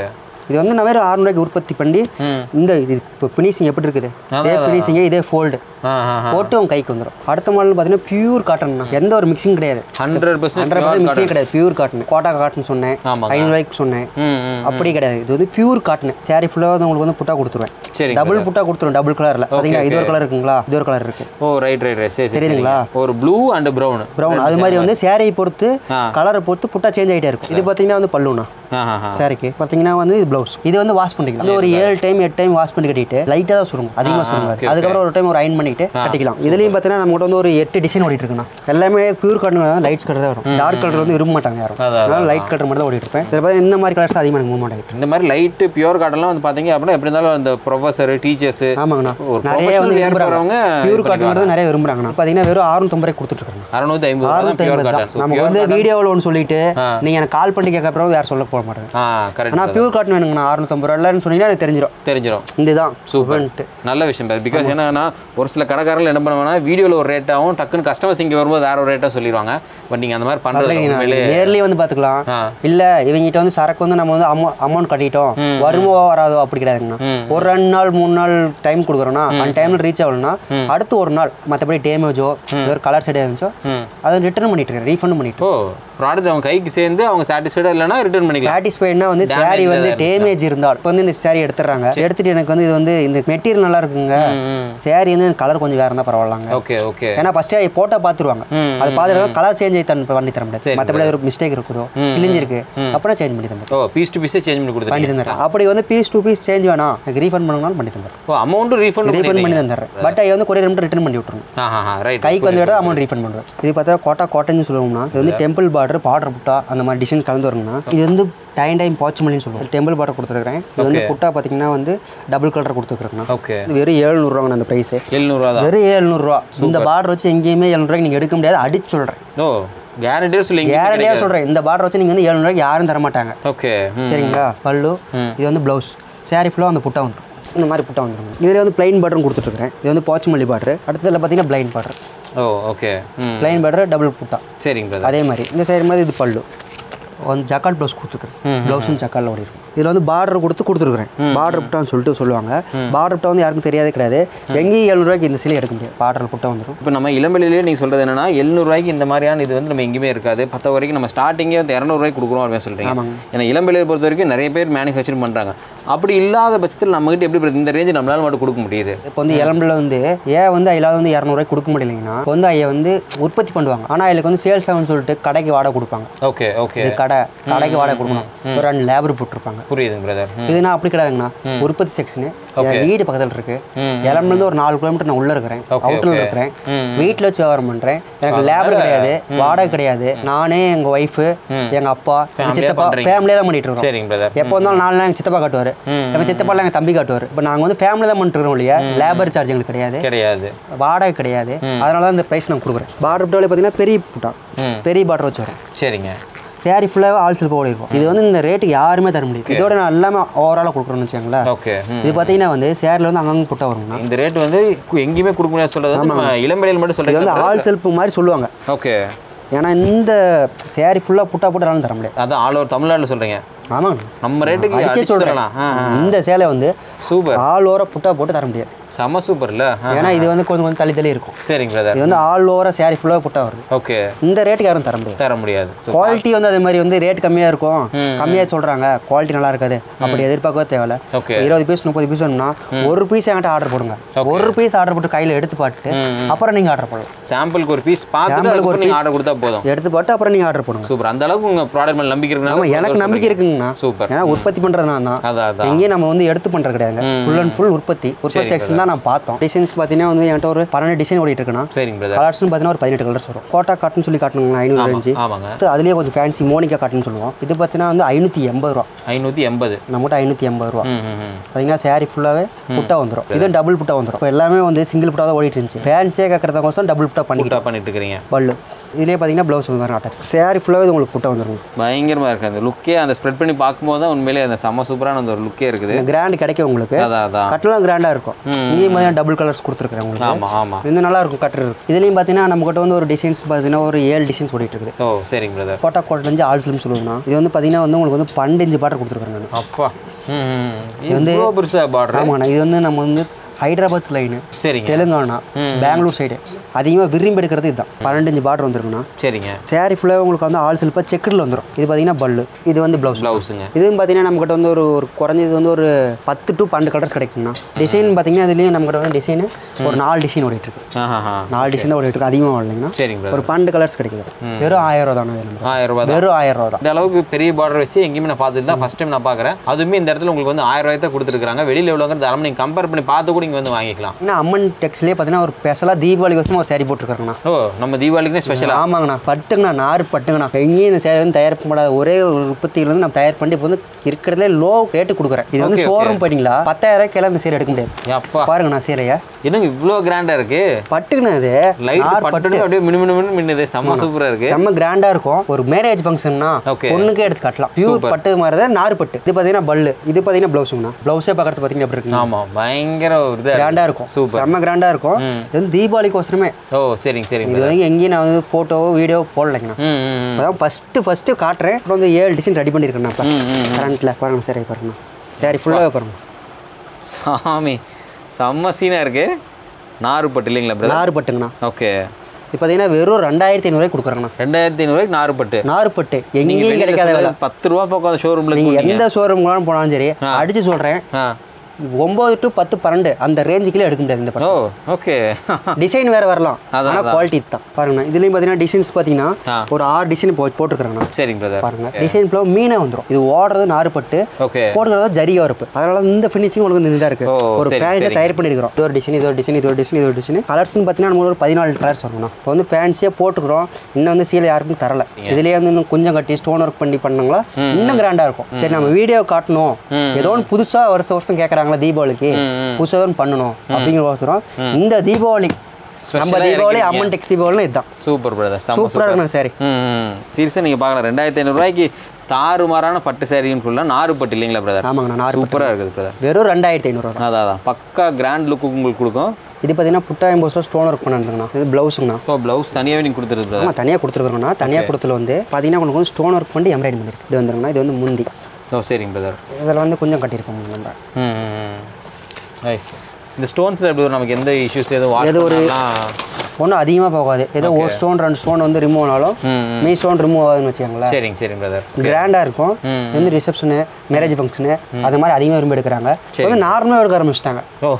இது வந்து நான் வேறு ஆறுநூறுக்கு உற்பத்தி பண்ணி ம் இந்த இது இப்போ ஃபினிஷிங் எப்படி இருக்குது இதே ஃபினிஷிங்கே இதே ஃபோல்டு ஆ ஆ போட்டு உங்க கைக்கு வந்துடும் அடுத்த மாடல் பார்த்தீங்கன்னா பியூர் காட்டன் எந்த ஒரு மிக்சிங் கிடையாது hundred percent hundred percent mixing கிடையாது பியூர் காட்டன் கோட்டா காட்டன் சொன்னேன் ஆமாங்க. ஐநூறுவாய்க்கு சொன்னேன் ம் ம் அப்படி கிடையாது இது வந்து பியூர் காட்டன் சாரி ஃபுல்லாக வந்து உங்களுக்கு வந்து புட்டா கொடுத்துருவேன் சரி டபுள் புட்டா கொடுத்துருவேன் டபுள் கலரில் பார்த்தீங்கன்னா இது ஒரு கலர் இருக்குங்களா இது ஒரு கலர் இருக்கு ஓ ரைட் ரைட் ரைட் சரி சரி தெரியுதுங்களா? சரிங்க. ஒரு ப்ளூ அண்ட் ப்ரௌன் ப்ரௌன் அது மாதிரி வந்து சேரையை பொறுத்து ஆ. கலரை பொறுத்து புட்டா சேஞ்ச் ஆகிட்டே இருக்கும் இது பார்த்தீங்கன்னா வந்து பல்லுண்ணா ஆ ஆ ஆ சாரிக்கு பார்த்தீங்கன்னா வந்து இது ப்ளவுஸ் இது வந்து வாஷ் பண்ணிக்கலாம் அது ஒரு ஏழு டைம் எட்டு டைம் வாஷ் பண்ணி கட்டிட்டு லைட்டாக தான் சுருங்கும் அதிகமாக சுருங்காது அதுக்கப்புறம் ஒரு டைம் ஒரு அயன் பண்ணிட்டு கட்டிக்கலாம் இதுலேயும் பார்த்தீங்கன்னா நம்ம வந்து ஒரு எட்டு டிசைன் ஓடிட்டு இருக்குண்ணா எல்லாமே பியூர் கலர் லைட்ஸ் கலர் தான் வரும் டார்க் கலர் வந்து விரும்ப மாட்டாங்க யாரும் அதான், அதனால லைட் கலர் மட்டும் தான் ஓடிட்டு இருப்பேன் இதில் பார்த்தீங்கன்னா இந்த மாதிரி கலர்ஸ் அதிகமாக எனக்கு மூவ்மெண்ட் ஆகிட்டு இந்த மாதிரி லைட்டு பியூர் காட்டன்லாம் வந்து பார்த்தீங்க அப்படின்னா எப்படி இருந்தாலும் அந்த ப்ரொஃபஸர் டீச்சர்ஸ் ஆமாங்கண்ணா ஒரு நிறைய வந்து professional wear போறவங்க விரும்புறாங்க பியூர் காட்டன் தான் நிறைய விரும்புறாங்கண்ணா பார்த்தீங்கன்னா வெறும் ஆறுநூத்தம்பது ரூபாய் கொடுத்துட்ருக்காங்க அறுநூத்தி ஐம்பது தான் ஆறுநூத்தி பியூர் ஐம்பது காட்டன் தான் நமக்கு வந்து வீடியோவில் ஒன்று சொல்லிட்டு ஆ. நீங்கள் எனக்கு கால் பண்ணி கேட்கறப்பறம் வேறு சொல்ல போக மாட்டேங்க ஆ கரெக்ட் ஆனால் பியூர் காட்டன் வேணுங்கண்ணா அறுநூத்தம்பது ரூபா இல்லைன்னு சொன்னீங்கன்னா எனக்கு தெரிஞ்சிடும் தெரிஞ்சிடும் இதுதான் சூப்பர் சூப்பர்ன்ட்டு நல்ல விஷயம் பிகாஸ் என்னன்னா ஒரு சில கடைக்காரர்கள் என்ன பண்ணுவாங்கன்னா வீடியோவில் ஒரு ரேட்டாகவும் டக்குன்னு கஸ்டமர்ஸ் இங்கே வரும்போது வேற ஒரு ரேட்டாக சொல்லிடுவாங்க பட் நீங்கள் அந்த மாதிரி பண்ணுறது உண்மையிலே நேர்லயே வந்து பார்த்துக்கலாம் ஆ இல்ல இவங்ககிட்ட வந்து சரக்கு வந்து நம்ம வந்து அமௌ அமௌண்ட் கட்டிட்டோம் வருமோ வராதோ அப்படி கிடையாதுங்கண்ணா ம். ஒரு ரெண்டு நாள் மூணு நாள் டைம் கொடுக்குறோன்னா அந்த டைம்ல ரீச் ஆகலன்னா அடுத்து ஒரு நாள் மற்றபடி டேமேஜோ ஒரு கலர் சைடு இருந்துச்சோ ம் அதை ரிட்டர்ன் பண்ணிட்டு இருக்கேன் ரீஃபண்ட் பண்ணிட்டு ஓ ப்ராடக்ட் அவங்க கைக்கு சேர்ந்து அவங்க சாட்டிஸ்ஃபைடாக இல்லைன்னா ரிட்டர்ன் பண்ணிக்கலாம் சாட்டிஸ்ஃபைட்னா வந்து Damage saree வந்து ஏதாவது டேமேஜ் இருந்தால் இப்போ வந்து இந்த saree எடுத்துடுறாங்க எடுத்துட்டு எனக்கு வந்து இது வந்து இந்த மெட்டீரியல் நல்லா இருக்குங்க ம் saree வந்து கலர் கொஞ்சம் வேற இருந்தால் பரவாயில்லாங்க ஓகே ஓகே ஏன்னா ஃபர்ஸ்டே போட்டோ பார்த்துருவாங்க ம் அது பார்த்துட்டு கலர் சேஞ்ச் ஆகி தன் பண்ணி தர முடியாது சரி, மற்றபடி ஒரு மிஸ்டேக் இருக்குதோ கிழிஞ்சிருக்கு அப்படின்னா சேஞ்ச் பண்ணி தந்துடுறேன் ஓ பீஸ் டு பீஸே சேஞ்ச் பண்ணி பண்ணி கொடுத்துருங்க தந்துடுறேன் அப்படி வந்து பீஸ் டு பீஸ் சேஞ்ச் வேணாம் எனக்கு ரீஃபண்ட் பண்ணணும்னாலும் பண்ணி தந்துடுறேன் ஓ அமௌண்ட்டும் ரீஃபண்ட் ரீஃபண்ட் பண்ணி தந்துடுறேன் பட் அது வந்து கொரியர் மட்டும் ரிட்டர்ன் பண்ணி விட்டுருங்க ஆ ஆ ரைட் கைக்கு வந்து விட அமௌண்ட் ரீஃபண்ட் பண்ணுவேன் இது பார்த்தா கோட்டா காட்டன் சொல்லுவோம்னா இது வந்து டெம்பிள் பார்டர் பார்டர் புட்டா அந்த மாதிரி டிசைன்ஸ் கலந்து வருங்கண்ணா இது வந்து டைம் டைம் பாச்சுமல்லின்னு சொல்லுவோம் டெம்பிள் பார்டர் கொடுத்துருக்கேன் இது வந்து புட்டா பார்த்தீங்கன்னா வந்து டபுள் கலர் கொடுத்துருக்குறேங்கண்ணா ஓகே இது வெறும் ஏழுநூறுவாங்கண்ணா அந்த ப்ரைஸு எழுநூறுவா தான் வெறும் ஏழுநூறுவா இந்த பார்டர் வச்சு எங்கேயுமே ஏழுநூறுவாய்க்கு நீங்கள் எடுக்க முடியாது அடிச்சு சொல்கிறேன் ஓ கேரண்டியாக சொல்லி கேரண்டியாக சொல்கிறேன் இந்த பார்டர் வச்சு நீங்கள் வந்து ஏழுநூறுவாய்க்கு யாரும் தர மாட்டாங்க ஓகே ம் சரிங்களா பல்லு இது வந்து ப்ளவுஸ் saree ஃபுல்லாக அந்த புட்டா வந்துடும் இந்த மாதிரி புட்டா வந்துடும் இதில் வந்து பிளைன் பார்டரும் கொடுத்துட்ருக்கேன் இது வந்து பாச்சுமல்லி பார்டர் அடுத்ததில் பார்த்தீங்கன்னா plain border oh okay hmm plain border double புட்டா சரிங்க பிரதர் அதே மாதிரி இந்த சைடு மாதிரி இது பல்லு வந்து ஜக்கால் ப்ளவுஸ் கொடுத்துருக்கேன் ப்ளவுஸும் ஜக்காலில் ஓடி இருக்கும் இதில் வந்து பார்டர் கொடுத்து கொடுத்துருக்குறேன் பார்டர் புட்டான்னு சொல்லிட்டு சொல்லுவாங்க பார்டர் புட்டா வந்து யாருக்கும் தெரியாதே கிடையாது எங்கேயும் ஏழுநூறுவாய்க்கு இந்த சிலை எடுக்க முடியாது பார்டர் புட்டா வந்துடும் இப்போ நம்ம இளம்பெளியிலே நீங்கள் சொல்கிறது என்னன்னா எழுநூறுவாய்க்கு இந்த மாதிரியான இது வந்து நம்ம எங்கேயுமே இருக்காது பத்த வரைக்கும் நம்ம ஸ்டார்டிங்கே வந்து இரநூறுவாய்க்கு கொடுக்குறோம் அப்படின்னு சொல்கிறீங்க ஆமாங்க. ஏன்னா இளம்பெளியை பொறுத்த வரைக்கும் நிறைய பேர் மேனுஃபேக்சர் பண்ணுறாங்க அப்படி இல்லாத பட்சத்தில் நம்மகிட்ட எப்படி brother இந்த ரேஞ்சு நம்மளால மட்டும் கொடுக்க முடியுது இப்போ வந்து இளம்பில் வந்து ஏன் வந்து ஐயாவது வந்து இரநூறுவாய்க்கு கொடுக்க முடியலைங்கன்னா இப்போ வந்து ஐயா வந்து உற்பத்தி பண்ணுவாங்க ஆனால் இதுக்கு வந்து சேல்ஸ் ஆகும்னு சொல்லிட்டு கடைக்கு வாடகை கொடுப்பாங்க ஓகே ஓகே இது கடை கடைக்கு வாடகை கொடுக்கணும் ஒரு ரெண்டு லேபர் போட்டிருப்பாங்க புரியுதுங்க பிரதர் இதுனா அப்படி கிடையாதுங்கண்ணா உற்பத்தி செக்ஷனு என் வீடு பக்கத்தில் இருக்கு ம். இளம்பிலேருந்து ஒரு நாலு கிலோமீட்டர் நான் உள்ள இருக்கிறேன் Okay, அவுட்டரில் okay. இருக்கிறேன் ம். வீட்டில் வச்சு வியாபாரம் பண்ணுறேன் எனக்கு லேபர் கிடையாது வாடகை கிடையாது நானே எங்கள் ஒய்ஃபு எங்கள் அப்பா எங்கள் Family-ஆ சித்தப்பா பண்றீங்க. ஃபேமிலியாக தான் பண்ணிட்டு இருக்கோம் சரிங்க பிரதர் எப்போ வந்தாலும் நாலு நாள் எங்கள் சித்தப்பா காட்டுவார் ம். எங்கள் சித்தப்பாலாம் எங்கள் தம்பி காட்டுவார் இப்போ நாங்கள் வந்து ஃபேமிலி தான் பண்ணிட்டு இருக்கோம் இல்லையா லேபர் சார்ஜ் எங்களுக்கு கிடையாது கிடையாது வாடகை கிடையாது அதனால தான் இந்த ப்ரைஸ் நான் கொடுக்குறேன் பார்டர் புட்டாவில் பார்த்தீங்கன்னா பெரிய புட்டா ம் பெரிய பார்டர் வச்சு வரும் சரிங்க சேரீ ஃபுல்லாகவே ஆல் சில்பா ஓடி இருக்கும் இது வந்து இந்த ரேட்டுக்கு யாருமே தர முடியும் இதோட நான் எல்லாமே ஓவராலாக கொடுக்குறேன்னு வச்சுக்கோங்களேன் ஓகே ம் இது பார்த்தீங்கன்னா வந்து சேரில் வந்து அங்கங்கே புட்டா வருங்கண்ணா இந்த ரேட் வந்து கு- எங்கேயுமே கொடுக்க முடியாது சொல்றது வந்து நம்ம இளம்பெளியில் மட்டும் இது வந்து சொல்றீங்க ஆல் செல்ஃப் மாதிரி சொல்லுவாங்க ஓகே ஏன்னா இந்த சேரீ ஃபுல்லாக புட்டா போட்டாலும் தர முடியாது அதான் ஆல் ஓவர் தமிழ்நாட்டில் சொல்றீங்க ஆமாங்க நம்ம ரேட்டுக்கு அடிச்சே அடிச்சு சொல்கிறேன் சொல்லலாம் ஆ ஆ. இந்த சேலை வந்து சூப்பர் ஆல் ஓவராக புட்டா போட்டு தர முடியாது செம சூப்பர் இல்ல ஆ. ஏன்னா இது வந்து கொஞ்சம் கொஞ்சம் தள்ளி தள்ளி இருக்கும் சரிங்க பிரதர் இது வந்து ஆல் ஓவராக சேரீ ஃபுல்லாக புட்டா வருது ஓகே இந்த ரேட்டுக்கு யாரும் தர முடியாது தர முடியாது குவாலிட்டி வந்து அதே மாதிரி வந்து ரேட் கம்மியாக இருக்கும் கம்மியாக சொல்கிறாங்க குவாலிட்டி நல்லா இருக்காது அப்படி எதிர்பார்க்கவே தேவையில்ல ஓகே இருபது பீஸ் முப்பது பீஸ் வேணும்னா ஒரு பீஸ் என்கிட்ட ஆர்டர் போடுங்க ஒரு பீஸ் ஆர்டர் போட்டு கையில் எடுத்து பார்த்துட்டு அப்புறம் நீங்கள் ஆர்டர் போடலாம் சாம்பிளுக்கு ஒரு பீஸ் பார்த்துட்டு Sample க்கு அதுக்கு ஒரு நீங்க piece. ஆர்டர் கொடுத்தா போதும் எடுத்து பார்த்து அப்புறம் நீங்கள் ஆர்டர் போடுங்க சூப்பர் அந்த அளவுக்கு உங்க ப்ராடக்ட் மேல நம்பிக்கை ஆமாம் இருக்குன்னா எனக்கு நம்பிக்கை இருக்குங்கண்ணா சூப்பர் ஏன்னா உற்பத்தி பண்ணுறது நான் தான் அதான் அதான் எங்கேயும் நம்ம வந்து எடுத்து பண்ணுறது கிடையாது ஃபுல் அண்ட் ஃபுல் உற்பத்தி உற்பத்தி செக்ஷன் தான் நான் பார்த்தோம் டிசைன்ஸ் பார்த்தீங்கன்னா வந்து என்கிட்ட ஒரு பன்னெண்டு டிசைன் ஓடிட்டு இருக்குண்ணா சரிங்க பிரதர் கலர்ஸ்னு பார்த்தீங்கன்னா ஒரு பதினெட்டு கலர்ஸ் வரும் கோட்டா காட்டன் சொல்லி காட்டணுங்களா ஐநூறு ரேஞ்சு ஆமாங்க அதுலேயே கொஞ்சம் ஃபேன்சி மோனிகா காட்டன் சொல்லுவோம் இது பார்த்தீங்கன்னா வந்து ஐநூற்றி எண்பது ரூபா ஐநூற்றி எண்பது நம்மகிட்ட ஐநூற்றி எண்பது ரூபா ம் ம் ம் பார்த்தீங்கன்னா saree ஃபுல்லாகவே புட்டா வந்துடும் இது டபுள் புட்டா வந்துடும் இப்போ எல்லாமே வந்து சிங்கிள் புட்டா தான் ஓடிட்டு இருந்துச்சு ஃபேன்ஸே கேட்கறதுக்கோசம் டபுள் புட்டா பண்ணிக்கிட்டோம் கூட்டா பண்ணிட்டு இருக்கிறீங்க பல்லு இதுலேயே பார்த்தீங்கன்னா ப்ளவுஸ் வந்து மாதிரி அட்டாச் saree ஃபுல்லாகவே உங்களுக்கு புட்டா வந்துடும் பயங்கரமா இருக்கு அந்த லுக்கே அந்த ஸ்ப்ரெட் பண்ணி பார்க்கும்போது தான் உண்மையிலே அந்த செம்ம சூப்பரான அந்த ஒரு லுக்கே இருக்குது இந்த கிராண்ட் கிடைக்கும் உங்களுக்கு அதான் அதான் கட்டெல்லாம் கிராண்டாக இருக்கும் இங்கேயும் பார்த்தீங்கன்னா டபுள் கலர்ஸ் கொடுத்துருக்குறேன் உங்களுக்கு ஆமா ஆமா இது வந்து நல்லா இருக்கும் கட்டுறது இதுலேயும் பார்த்தீங்கன்னா நம்ம கிட்ட வந்து ஒரு டிசைன்ஸ் பார்த்தீங்கன்னா ஒரு ஏழு டிசைன்ஸ் ஓடிட்டு இருக்குது ஓ சரிங்க பிரதர் கோட்டா கோட்டிலேருந்து ஆல் ஃபிலிம் சொல்லுவோம்னா இது வந்து பார்த்தீங்கன்னா வந்து உங்களுக்கு வந்து பன்னெண்டு பாட்டர் கொடுத்துருக்குறேன் நான் அப்பா ம் இது வந்து பெருசா பார்டர் ஆமாண்ணா இது வந்து நம்ம வந்து ஹைதராபாத் லைனு சரிங்க தெலுங்கானா பெங்களூர் சைடு அதிகமாக விரும்பி எடுக்கிறது இதுதான் பன்னெண்டு இன்ச்சு பார்டர் வந்துருக்குண்ணா சரிங்க சேரீ ஃபுல்லாக உங்களுக்கு வந்து ஆல் சில்பாக செக்குடில் வந்துடும் இது பார்த்தீங்கன்னா பல்லு இது வந்து ப்ளவுஸ் ப்ளவுஸுங்க இதுவும் பார்த்தீங்கன்னா நம்மக்கிட்ட வந்து ஒரு ஒரு குறைஞ்சது வந்து ஒரு பத்து டு பன்னெண்டு கலர்ஸ் கிடைக்குங்கண்ணா டிசைன் பார்த்தீங்கன்னா அதுலேயும் நம்மக்கிட்ட வந்து டிசைனு ஒரு நாலு டிசைன் ஓடிட்டு இருக்கு ஆஹா நாலு டிசைன் தான் ஓடிட்டு இருக்கு அதிகமாக வரலைங்கண்ணா சரிங்க brother. ஒரு பன்னெண்டு கலர்ஸ் கிடைக்குது வெறும் ஆயிரம் ரூபா தானே இது நம்ம. ஆயிரம் ரூபாய் தான் வெறும் ஆயிரம் ரூபா தான் இந்த அளவுக்கு பெரிய பார்டர் வச்சு எங்கேயுமே நான் பார்த்துட்டு தான் ஃபஸ்ட் டைம் நான் பார்க்குறேன் அதுவுமே இந்த இடத்துல உங்களுக்கு வந்து ஆயிரம் ரூபாய் தான் கொடுத்துருக்காங்க வெளியில் எவ்வளோங்கிறது அதெல்லாம் நீங்கள் கம்பேர் பண்ணி பார்த்து கூட இங்கே வந்து வாங்கிக்கலாம் ஏன்னா அம்மன் டெக்ஸ்லேயே பார்த்தீங்கன்னா ஒரு ஸ்பெஷலாக தீபாவளி வருஷமா ஒரு saree போட்டிருக்காங்கண்ணா ஓ நம்ம தீபாவளிக்குனே ஸ்பெஷலாக ஆமாங்கண்ணா பட்டுங்கண்ணா நார் பட்டுங்கண்ணா எங்கேயும் இந்த சேலை வந்து தயார் பண்ணாத ஒரே ஒரு உற்பத்தியில வந்து நான் தயார் பண்ணி இப்போ வந்து இருக்கிறதுல லோ ரேட்டு கொடுக்குறேன் இது வந்து Okay, okay. ஷோரூம் போயிட்டீங்களா பத்தாயிரம் ரூபாய்க்கு இந்த சேலை எடுக்க முடியாது அப்பா பாருங்கண்ணா சேலையை என்னங்க இவ்வளோ கிராண்டாக இருக்கு பட்டுங்கண்ணா இது லைட் நார் பட்டு அப்படியே மினு மினு மினு மின்னுது செம்ம சூப்பராக இருக்கு செம்ம கிராண்டா இருக்கும் ஒரு மேரேஜ் ஃபங்க்ஷன்னா Okay. பொண்ணுக்கே எடுத்து கட்டலாம் பியூர் பட்டு மாதிரி தான் நார் பட்டு இது பார்த்தீங்கன்னா பல்லு இது பார்த்தீங்கன்னா ப்ளவுஸுங்கண்ணா ப்ளவுஸே பார்க்கறது பார்த்தீங்கன்னா எப்படி இருக்குங்க ஆமாம் பயங்கர ஒரு இதாக கிராண்டா இருக்கும் Super. செம்ம கிராண்டா இருக்கும் இது வந்து தீபாவளிக்கோசரமே ஓ சரிங்க சரிங்க இது வந்து எங்கேயும் நான் வந்து ஃபோட்டோவோ வீடியோ போடலைங்கண்ணா ம் ம் ம். அதான் ஃபஸ்ட்டு ஃபஸ்ட்டு காட்டுறேன் அப்புறம் வந்து ஏழு டிசைன் ரெடி பண்ணியிருக்கேன் இப்போ ம், ம், கரண்ட்டில் பாருங்க சரி பாருங்க சரி ஃபுல்லாகவே பாருங்க சாமி செம்ம சீனாக இருக்கு நாறுபட்டு இல்லைங்களா பிரதர் நாறு பட்டுங்கண்ணா ஓகே இப்போ பார்த்தீங்கன்னா வெறும் ரெண்டாயிரத்தி ஐநூறுவாய்க்கு கொடுக்குறேங்கண்ணா ரெண்டாயிரத்தி ஐநூறுவாய்க்கு நாறுபட்டு நாறு பட்டு நீங்க எங்கேயும் வெளியில கிடைக்காத சொல்றது வேலை பத்து ரூபா பக்கம் அந்த ஷோரூம்ல நீங்கள் எந்த ஷோரூம் போனாலும் சரி அடிச்சு சொல்கிறேன் ஆ ஒம்பது டு பத்து பன்னெண்டு அந்த ரேஞ்சுக்குள்ளே எடுக்க முடியாது இந்த ஓ பட்டு ஓகே டிசைன் வேறு வரலாம் அதான், ஆனால் குவாலிட்டி தான் பாருங்கண்ணா இதுலேயும் பார்த்தீங்கன்னா டிசைன்ஸ் பார்த்தீங்கன்னா ஆ. ஒரு ஆறு டிசைன் போ போட்டுருக்குறேங்கண்ணா சரிங்க பிரதர் பாருங்க டிசைன் ஃபுல்லாக மீனே வந்துடும் இது ஓடுறது நாறு பட்டு ஓகே போட்டுக்கிறது ஜரிகா இருப்பு அதனால இந்த ஃபினிஷிங் உங்களுக்கு வந்து இதாக இருக்கு ஓ, ஒரு சரி, பேண்ட் சரிங்க. தயார் பண்ணிருக்கிறோம் இது ஒரு டிசைன் இது ஒரு டிசைன் இது ஒரு டிசைன் இது ஒரு டிசைன் கலர்ஸ்னு பார்த்தீங்கன்னா நம்ம ஒரு பதினாலு கலர்ஸ் வரணும் இப்போ வந்து ஃபேன்சியாக போட்டுக்கிறோம் இன்னும் வந்து சீலை யாருக்கும் தரல இதுலேயே வந்து இன்னும் கொஞ்சம் கட்டி ஸ்டோன் ஒர்க் பண்ணி பண்ணாங்களா இன்னும் கிராண்டாக இருக்கும் சரி நம்ம வீடியோ காட்டணும் ஏதோ ஒன்று புதுசாக வருஷம் வருஷம் கேட்குறாங்களா தீபாவளிக்கு புதுசாக ஒன்று பண்ணணும் அப்படிங்கிற அவசரம் இந்த தீபாவளி நம்ம Special ஆ தீபாவளி இறக்கிருக்கீங்க. அம்மன் டெக்ஸ் தீபாவளினா இதுதான் சூப்பர் பிரதர் செம்ம சூப்பராக சூப்பர் இருக்கணும் சாரி ம் சீரியஸாக நீங்கள் பார்க்கலாம் ரெண்டாயிரத்தி ஐநூறுரூவாய்க்கு தாறுமாறான பட்டு சேரீன்னு சொல்லலாம் நாறுபட்டு இல்லைங்களா பிரதர் ஆமாங்கண்ணா நாறு பட்டு. சூப்பராக இருக்குது பிரதர் வெறும் ரெண்டாயிரத்தி ஐநூறுரூவா அதான் அதான் பக்கா கிராண்ட் லுக்கு உங்களுக்கு கொடுக்கும் இது பார்த்தீங்கன்னா புட்டா எம்போஸில் ஸ்டோன் ஒர்க் பண்ணிருந்துங்கண்ணா இது ப்ளவுஸுங்கண்ணா ஸோ ப்ளவுஸ் தனியாகவே நீங்கள் கொடுத்துருது பிரதர் ஆமாம் தனியாக கொடுத்துருக்குறோம்னா தனியாக கொடுத்துல வந்து பார்த்தீங்கன்னா உங்களுக்கு வந்து ஸ்டோன் ஒர்க் பண்ணி எம்ப்ராய்டி பண்ணிருக்கு இது வந்துருங்கண்ணா இது வந்து முந்தி ஓ சரிங்க பிரதர் இதில் வந்து கொஞ்சம் கட்டியிருப்போம் நம்ம ம் ம், ம் நைஸ் இந்த ஸ்டோன்ஸில் எப்படி வரும்? நமக்கு எந்த இஷ்யூஸ் எதுவும் வாஷ் எது ஒரு- பண்ணலாம் ஒன்றும் அதிகமாக போகாது ஏதோ ஒரு ஸ்டோன் ரெண்டு ஸ்டோன் வந்து ரிமூவ் ஆனாலும் ம் ம். மீ ஸ்டோன் ரிமூவ் ஆகுதுன்னு வச்சுக்கோங்களேன் சரிங்க சரிங்க பிரதர் கிராண்டாக இருக்கும் ம். இது வந்து ரிசப்ஷனு மேரேஜ் ஃபங்க்ஷனு அது மாதிரி அதிகமாக விரும்பி எடுக்கிறாங்க இப்போ வந்து நார்மலாக எடுக்க ஆரம்பிச்சிட்டாங்க ஓ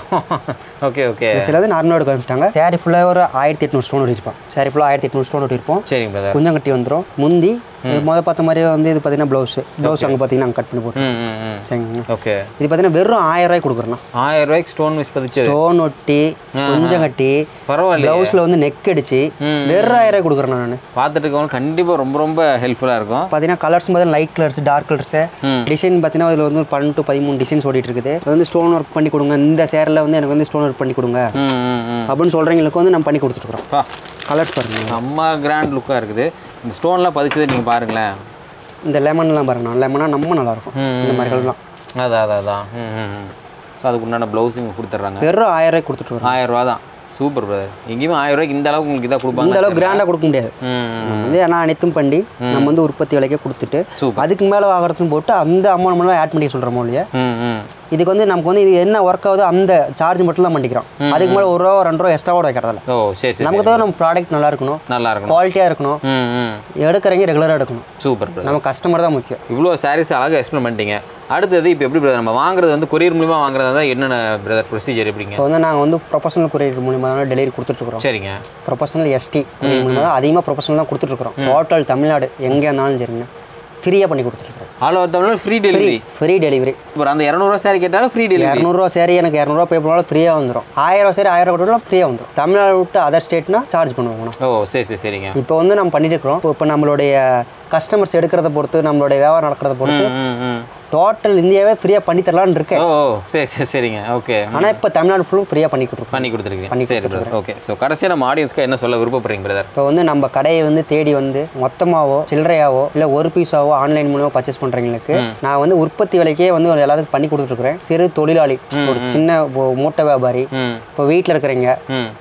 ஓகே ஓகே சில வந்து நார்மலாக எடுக்க ஆரம்பிச்சிட்டாங்க சாரி ஃபுல்லாக ஒரு ஆயிரத்தி எட்நூறு ஸ்டோன் ஒட்டிருப்போம் சாரி ஃபுல்லாக ஆயிரத்தி எட்நூறு ஸ்டோன் ஒட்டிருப்போம் சரிங்க பிரதர் கொஞ்சம் கட்டி வந்துடும் முந்தி இது முதல் பார்த்த மாதிரியே வந்து இது பார்த்தீங்கன்னா ப்ளவுஸ் ப்ளவுஸ் அங்கே பார்த்தீங்கன்னா அங்கே கட் பண்ணி போட்டு ம் ம் ம் சரிங்க ஓகே இது பார்த்தீங்கன்னா வெறும் ஆயிரம் ரூபாய் கொடுக்குறேண்ணா ஆயிரம் ரூபாய்க்கு ஸ்டோன் வச்சு பதிச்சது ஸ்டோன் ஒட்டி கொஞ்சம் கட்டி பரவாயில்ல ப்ளவுஸில் வந்து நெக் அடிச்சு ம். வெறும் ஆயிரம் ரூபாய் கொடுக்குறேன் நான் பார்த்துட்டு இருக்கவங்க கண்டிப்பாக ரொம்ப ரொம்ப ஹெல்ப்ஃபுல்லாக இருக்கும் பார்த்தீங்கன்னா கலர்ஸ் பார்த்தீங்கன்னா லைட் கலர்ஸ் டார்க் கலர்ஸு ம். டிசைன் பார்த்தீங்கன்னா அதில் வந்து ஒரு பன்னெண்டு to பதிமூணு டிசைன்ஸ் ஓடிட்டு இருக்குது அது வந்து ஸ்டோன் ஒர்க் பண்ணி கொடுங்க இந்த சேரில் வந்து எனக்கு வந்து ஸ்டோன் ஒர்க் பண்ணி கொடுங்க ம் ம் ம் அப்படின்னு சொல்கிறவங்களுக்கு வந்து நம்ம பண்ணி கொடுத்துருக்குறோம் பா கலர்ஸ் பாருங்க செம்ம கிராண்ட் லுக்காக இருக்குது இந்த ஸ்டோன்லாம் பதிச்சது நீங்கள் பாருங்களேன் இந்த லெமன்லாம் பாருங்க லெமனா நம்ம நல்லாயிருக்கும் ம், இந்த மாதிரிலாம் அதான் அதான் அதான் ம் ம் ம் ஸோ அதுக்கு உண்டான ப்ளவுஸ் இங்கே கொடுத்துட்றாங்க வெறும் ஆயிரம் ரூபாய் கொடுத்துட்டு ஆயிரம் ரூபா தான் சூப்பர் பிரதர் எங்கேயுமே ஆயிரம் ரூபாய்க்கு இந்த அளவுக்கு உங்களுக்கு இதாக இந்த கொடுப்பாங்க அளவுக்கு கிராண்டாக கொடுக்க முடியாது ம் நம்ம வந்து ஏன்னா அனைத்தும் பண்ணி நம்ம வந்து உற்பத்தி விலைக்கே கொடுத்துட்டு சூப்பர் அதுக்கு மேலே வாங்குறதுன்னு போட்டு அந்த அமௌண்ட் மட்டும் ஆட் பண்ணி சொல்கிறோமோ இல்லையா ம் ம் இதுக்கு வந்து நமக்கு வந்து இது என்ன ஒர்க் ஆகுதோ அந்த சார்ஜ் மட்டும் தான் பண்ணிக்கிறோம் அதுக்கு மேலே ஒரு ரூபா ரெண்டு ரூபா எக்ஸ்ட்ரா கூட வைக்கிறதில்ல ஓ சரி சரி நமக்கு தான் நம்ம ப்ராடக்ட் நல்லா இருக்கணும் நல்லா இருக்கணும் குவாலிட்டியாக இருக்கணும் ம் ம் எடுக்கிறவங்க ரெகுலராக எடுக்கணும் சூப்பர் பிரதர் நம்ம கஸ்டமர் தான் முக்கியம் இவ்வளோ சாரீஸ் அழகாக எக்ஸ்பிளைன் பண்ணிட்டீங்க அடுத்தது இப்போ எப்படி பிரதர் நம்ம வாங்குறது வந்து கொரியர் மூலிமா வாங்குறதா இருந்தால் என்னென்ன பிரதர் ப்ரொசீஜர் எப்படிங்க இப்போ வந்து நாங்கள் வந்து ப்ரொஃபஷனல் குரியர் மூலியமாக தான் டெலிவரி கொடுத்துட்ருக்குறோம் சரிங்க ப்ரொஃபஷனல் எஸ்டி மூலியமாக தான் அதிகமாக ப்ரொஃபஷனல் தான் கொடுத்துட்ருக்குறோம் ஹோட்டல் தமிழ்நாடு எங்கே இருந்தாலும் சரிங்க ஃப்ரீயாக பண்ணி கொடுத்துட்ருக்கோம் all over Tamil free delivery free delivery இப்போ அந்த இரநூறுவா சாரி கேட்டாலும் ஃப்ரீ டெலிவரி இரநூறுவா சரி எனக்கு இரநூறுவா பே பண்ணாலும் ஃப்ரீயாக வந்துடும் ஆயிரம் சரி ஆயிரம் கொடுத்தாலும் ஃப்ரீயாக வந்துடும் தமிழ்நாடு விட்டு அதர் ஸ்டேட்னா சார்ஜ் பண்ணுவோம் ஓ சரி சரி சரிங்க இப்போ வந்து நம்ம பண்ணிட்டு இருக்கிறோம் இப்போ- இப்போ நம்மளுடைய கஸ்டமர்ஸ் எடுக்கிறத பொறுத்து நம்மளுடைய வியாபாரம் நடக்கிறத பொறுத்து ம் ம் ம் டோட்டல் இந்தியாவே ஃப்ரீயாக பண்ணி தரலான்னு இருக்கேன் ஓ ஓ, சரி சரி சரிங்க ஓகே ஆனால் இப்போ தமிழ்நாடு ஃபுல்லும் ஃப்ரீயாக பண்ணி கொடுத்துருக்கோம் பண்ணி கொடுத்துருக்கீங்க பண்ணி சரி பிரதர் ஓகே ஸோ கடைசியாக நம்ம ஆடியன்ஸ்க்கு என்ன சொல்ல விருப்பப்படுறீங்க பிரதர் இப்போ வந்து நம்ம கடையை வந்து தேடி வந்து மொத்தமாவோ சில்லறையாவோ இல்லை ஒரு பீஸாவோ ஆன்லைன் மூலமாக பர்ச்சேஸ் பண்ணுறவங்களுக்கு நான் வந்து உற்பத்தி விலைக்கே வந்து ஒரு எல்லாத்துக்கும் பண்ணி கொடுத்துருக்குறேன் சிறு தொழிலாளி ஒரு சின்ன ஒ- மூட்டை வியாபாரி ம் இப்போ வீட்டில் இருக்கிறவங்க ம்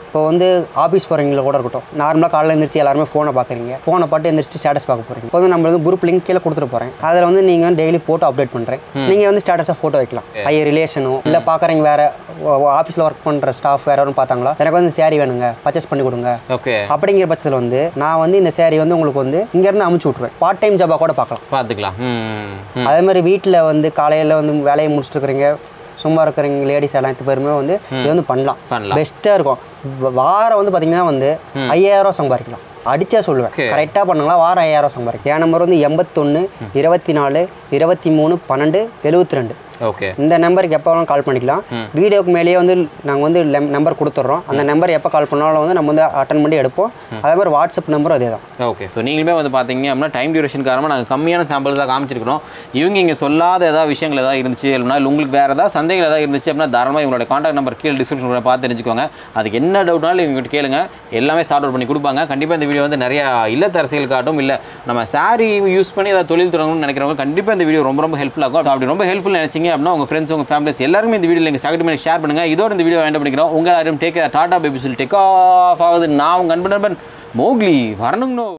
இப்போ வந்து ஆஃபீஸ் போகிறவங்கள கூட இருக்கட்டும் நார்மலாக காலையில் எழுந்திரிச்சு எல்லாருமே ஃபோனை பார்க்குறீங்க ஃபோனை பார்த்து எழுந்திரிச்சு ஸ்டேட்டஸ் பார்க்க போகிறீங்க இப்போ வந்து நம்ம வந்து குரூப் லிங்க் கீழே கொடுத்துட்டு போகிறேன் அதில் வந்து நீங்கள் டெய்லி ஃபோட்டோ அப்டேட் பண்ணுறேன் நீங்கள் வந்து ஸ்டேட்டஸாக ஃபோட்டோ வைக்கலாம் ஐய ரிலேஷனோ இல்லை பார்க்குறீங்க வேறு ஆஃபீஸில் ஒர்க் பண்ணுற ஸ்டாஃப் வேறு யாரும் பார்த்தாங்களா எனக்கு வந்து சேரீ வேணுங்க பர்ச்சேஸ் பண்ணி கொடுங்க ஓகே அப்படிங்கிற பட்சத்தில் வந்து நான் வந்து இந்த சேரீ வந்து உங்களுக்கு வந்து இங்கேருந்து அமுச்சு விட்ருவேன் பார்ட் டைம் ஜாபாக கூட பார்க்கலாம் பார்த்துக்கலாம் ம் ம். அதே மாதிரி வீட்டில் வந்து காலையில் வந்து வேலையை முடிச்சுட்டு இருக்கிறீங்க சும்மா இருக்கிறவங்க லேடிஸ் எல்லாத்து பேருமே வந்து இது வந்து பண்ணலாம் பண்ணலாம். பெஸ்ட்டாக இருக்கும் வ- வாரம் வந்து பார்த்தீங்கன்னா வந்து ஐயாயிரம் சம்பாதிக்கலாம் அடிச்சா சொல்லுவேன் Okay. கரெக்டாக பண்ணாங்களா வாரம் ஐயாயிரம் சம்பாதிக்கும் என் நம்பர் வந்து எண்பத்தொன்று இருபத்தி நாலு இருபத்தி மூணு பன்னெண்டு எழுபத்தி ரெண்டு ஓகே இந்த நம்பருக்கு எப்போ வேணாலும் கால் பண்ணிக்கலாம் வீடியோக்கு மேலேயே வந்து நாங்கள் வந்து நம்பர் கொடுத்துட்றோம் அந்த நம்பர் எப்போ கால் பண்ணாலும் வந்து நம்ம வந்து அட்டன் பண்ணி எடுப்போம் அதே மாதிரி வாட்ஸ்அப் நம்பரும் அதே தான் ஓகே ஸோ நீங்களுமே வந்து பார்த்தீங்க அப்படின்னா டைம் டியூரேஷன் காரணமாக நாங்கள் கம்மியான சாம்பிள்ஸ் தான் காமிச்சிருக்கிறோம் இவங்க இங்கே சொல்லாத ஏதாவது விஷயங்கள் ஏதாவது இருந்துச்சு இல்லைனா இல்லை உங்களுக்கு வேறு ஏதாவது சந்தேகம் ஏதாவது இருந்துச்சு அப்படின்னா தாராளமாக இவங்களோட காண்டாக்ட் நம்பர் கீழே டிஸ்கிரிப்ஷன் பார்த்து தெரிஞ்சுக்கோங்க அதுக்கு என்ன டவுட்னாலும் இவங்ககிட்ட கேளுங்க எல்லாமே சார்ட் அவுட் பண்ணி கொடுப்பாங்க கண்டிப்பாக இந்த வீடியோ வந்து நிறைய இல்லத்தரசியல் காட்டும் இல்லை நம்ம saree யூஸ் பண்ணி ஏதாவது தொழில் தொடங்கணும்னு நினைக்கிறவங்க கண்டிப்பாக இந்த வீடியோ ரொம்ப ரொம்ப ஹெல்ப்ஃபுல்லாக இருக்கும் அப்படி ரொம்ப ஹெல்ப்ஃபுல் நினைச்சிங்க அப்படின்னா உங்கள் ஃப்ரெண்ட்ஸ் உங்கள் ஃபேமிலிஸ் எல்லாருமே இந்த வீடியோ நீங்கள் சகட்டு பண்ணி ஷேர் பண்ணுங்கள் இதோட இந்த வீடியோ வேண்டாம் பண்ணிக்கிறோம் உங்கள் யாரும் டேக் டாடா பேபி சொல்லி டேக் ஆஃப் ஆகுது நான் உங்கள் அன்பு நண்பன் மோக்லி வரணுங்கண்ணோ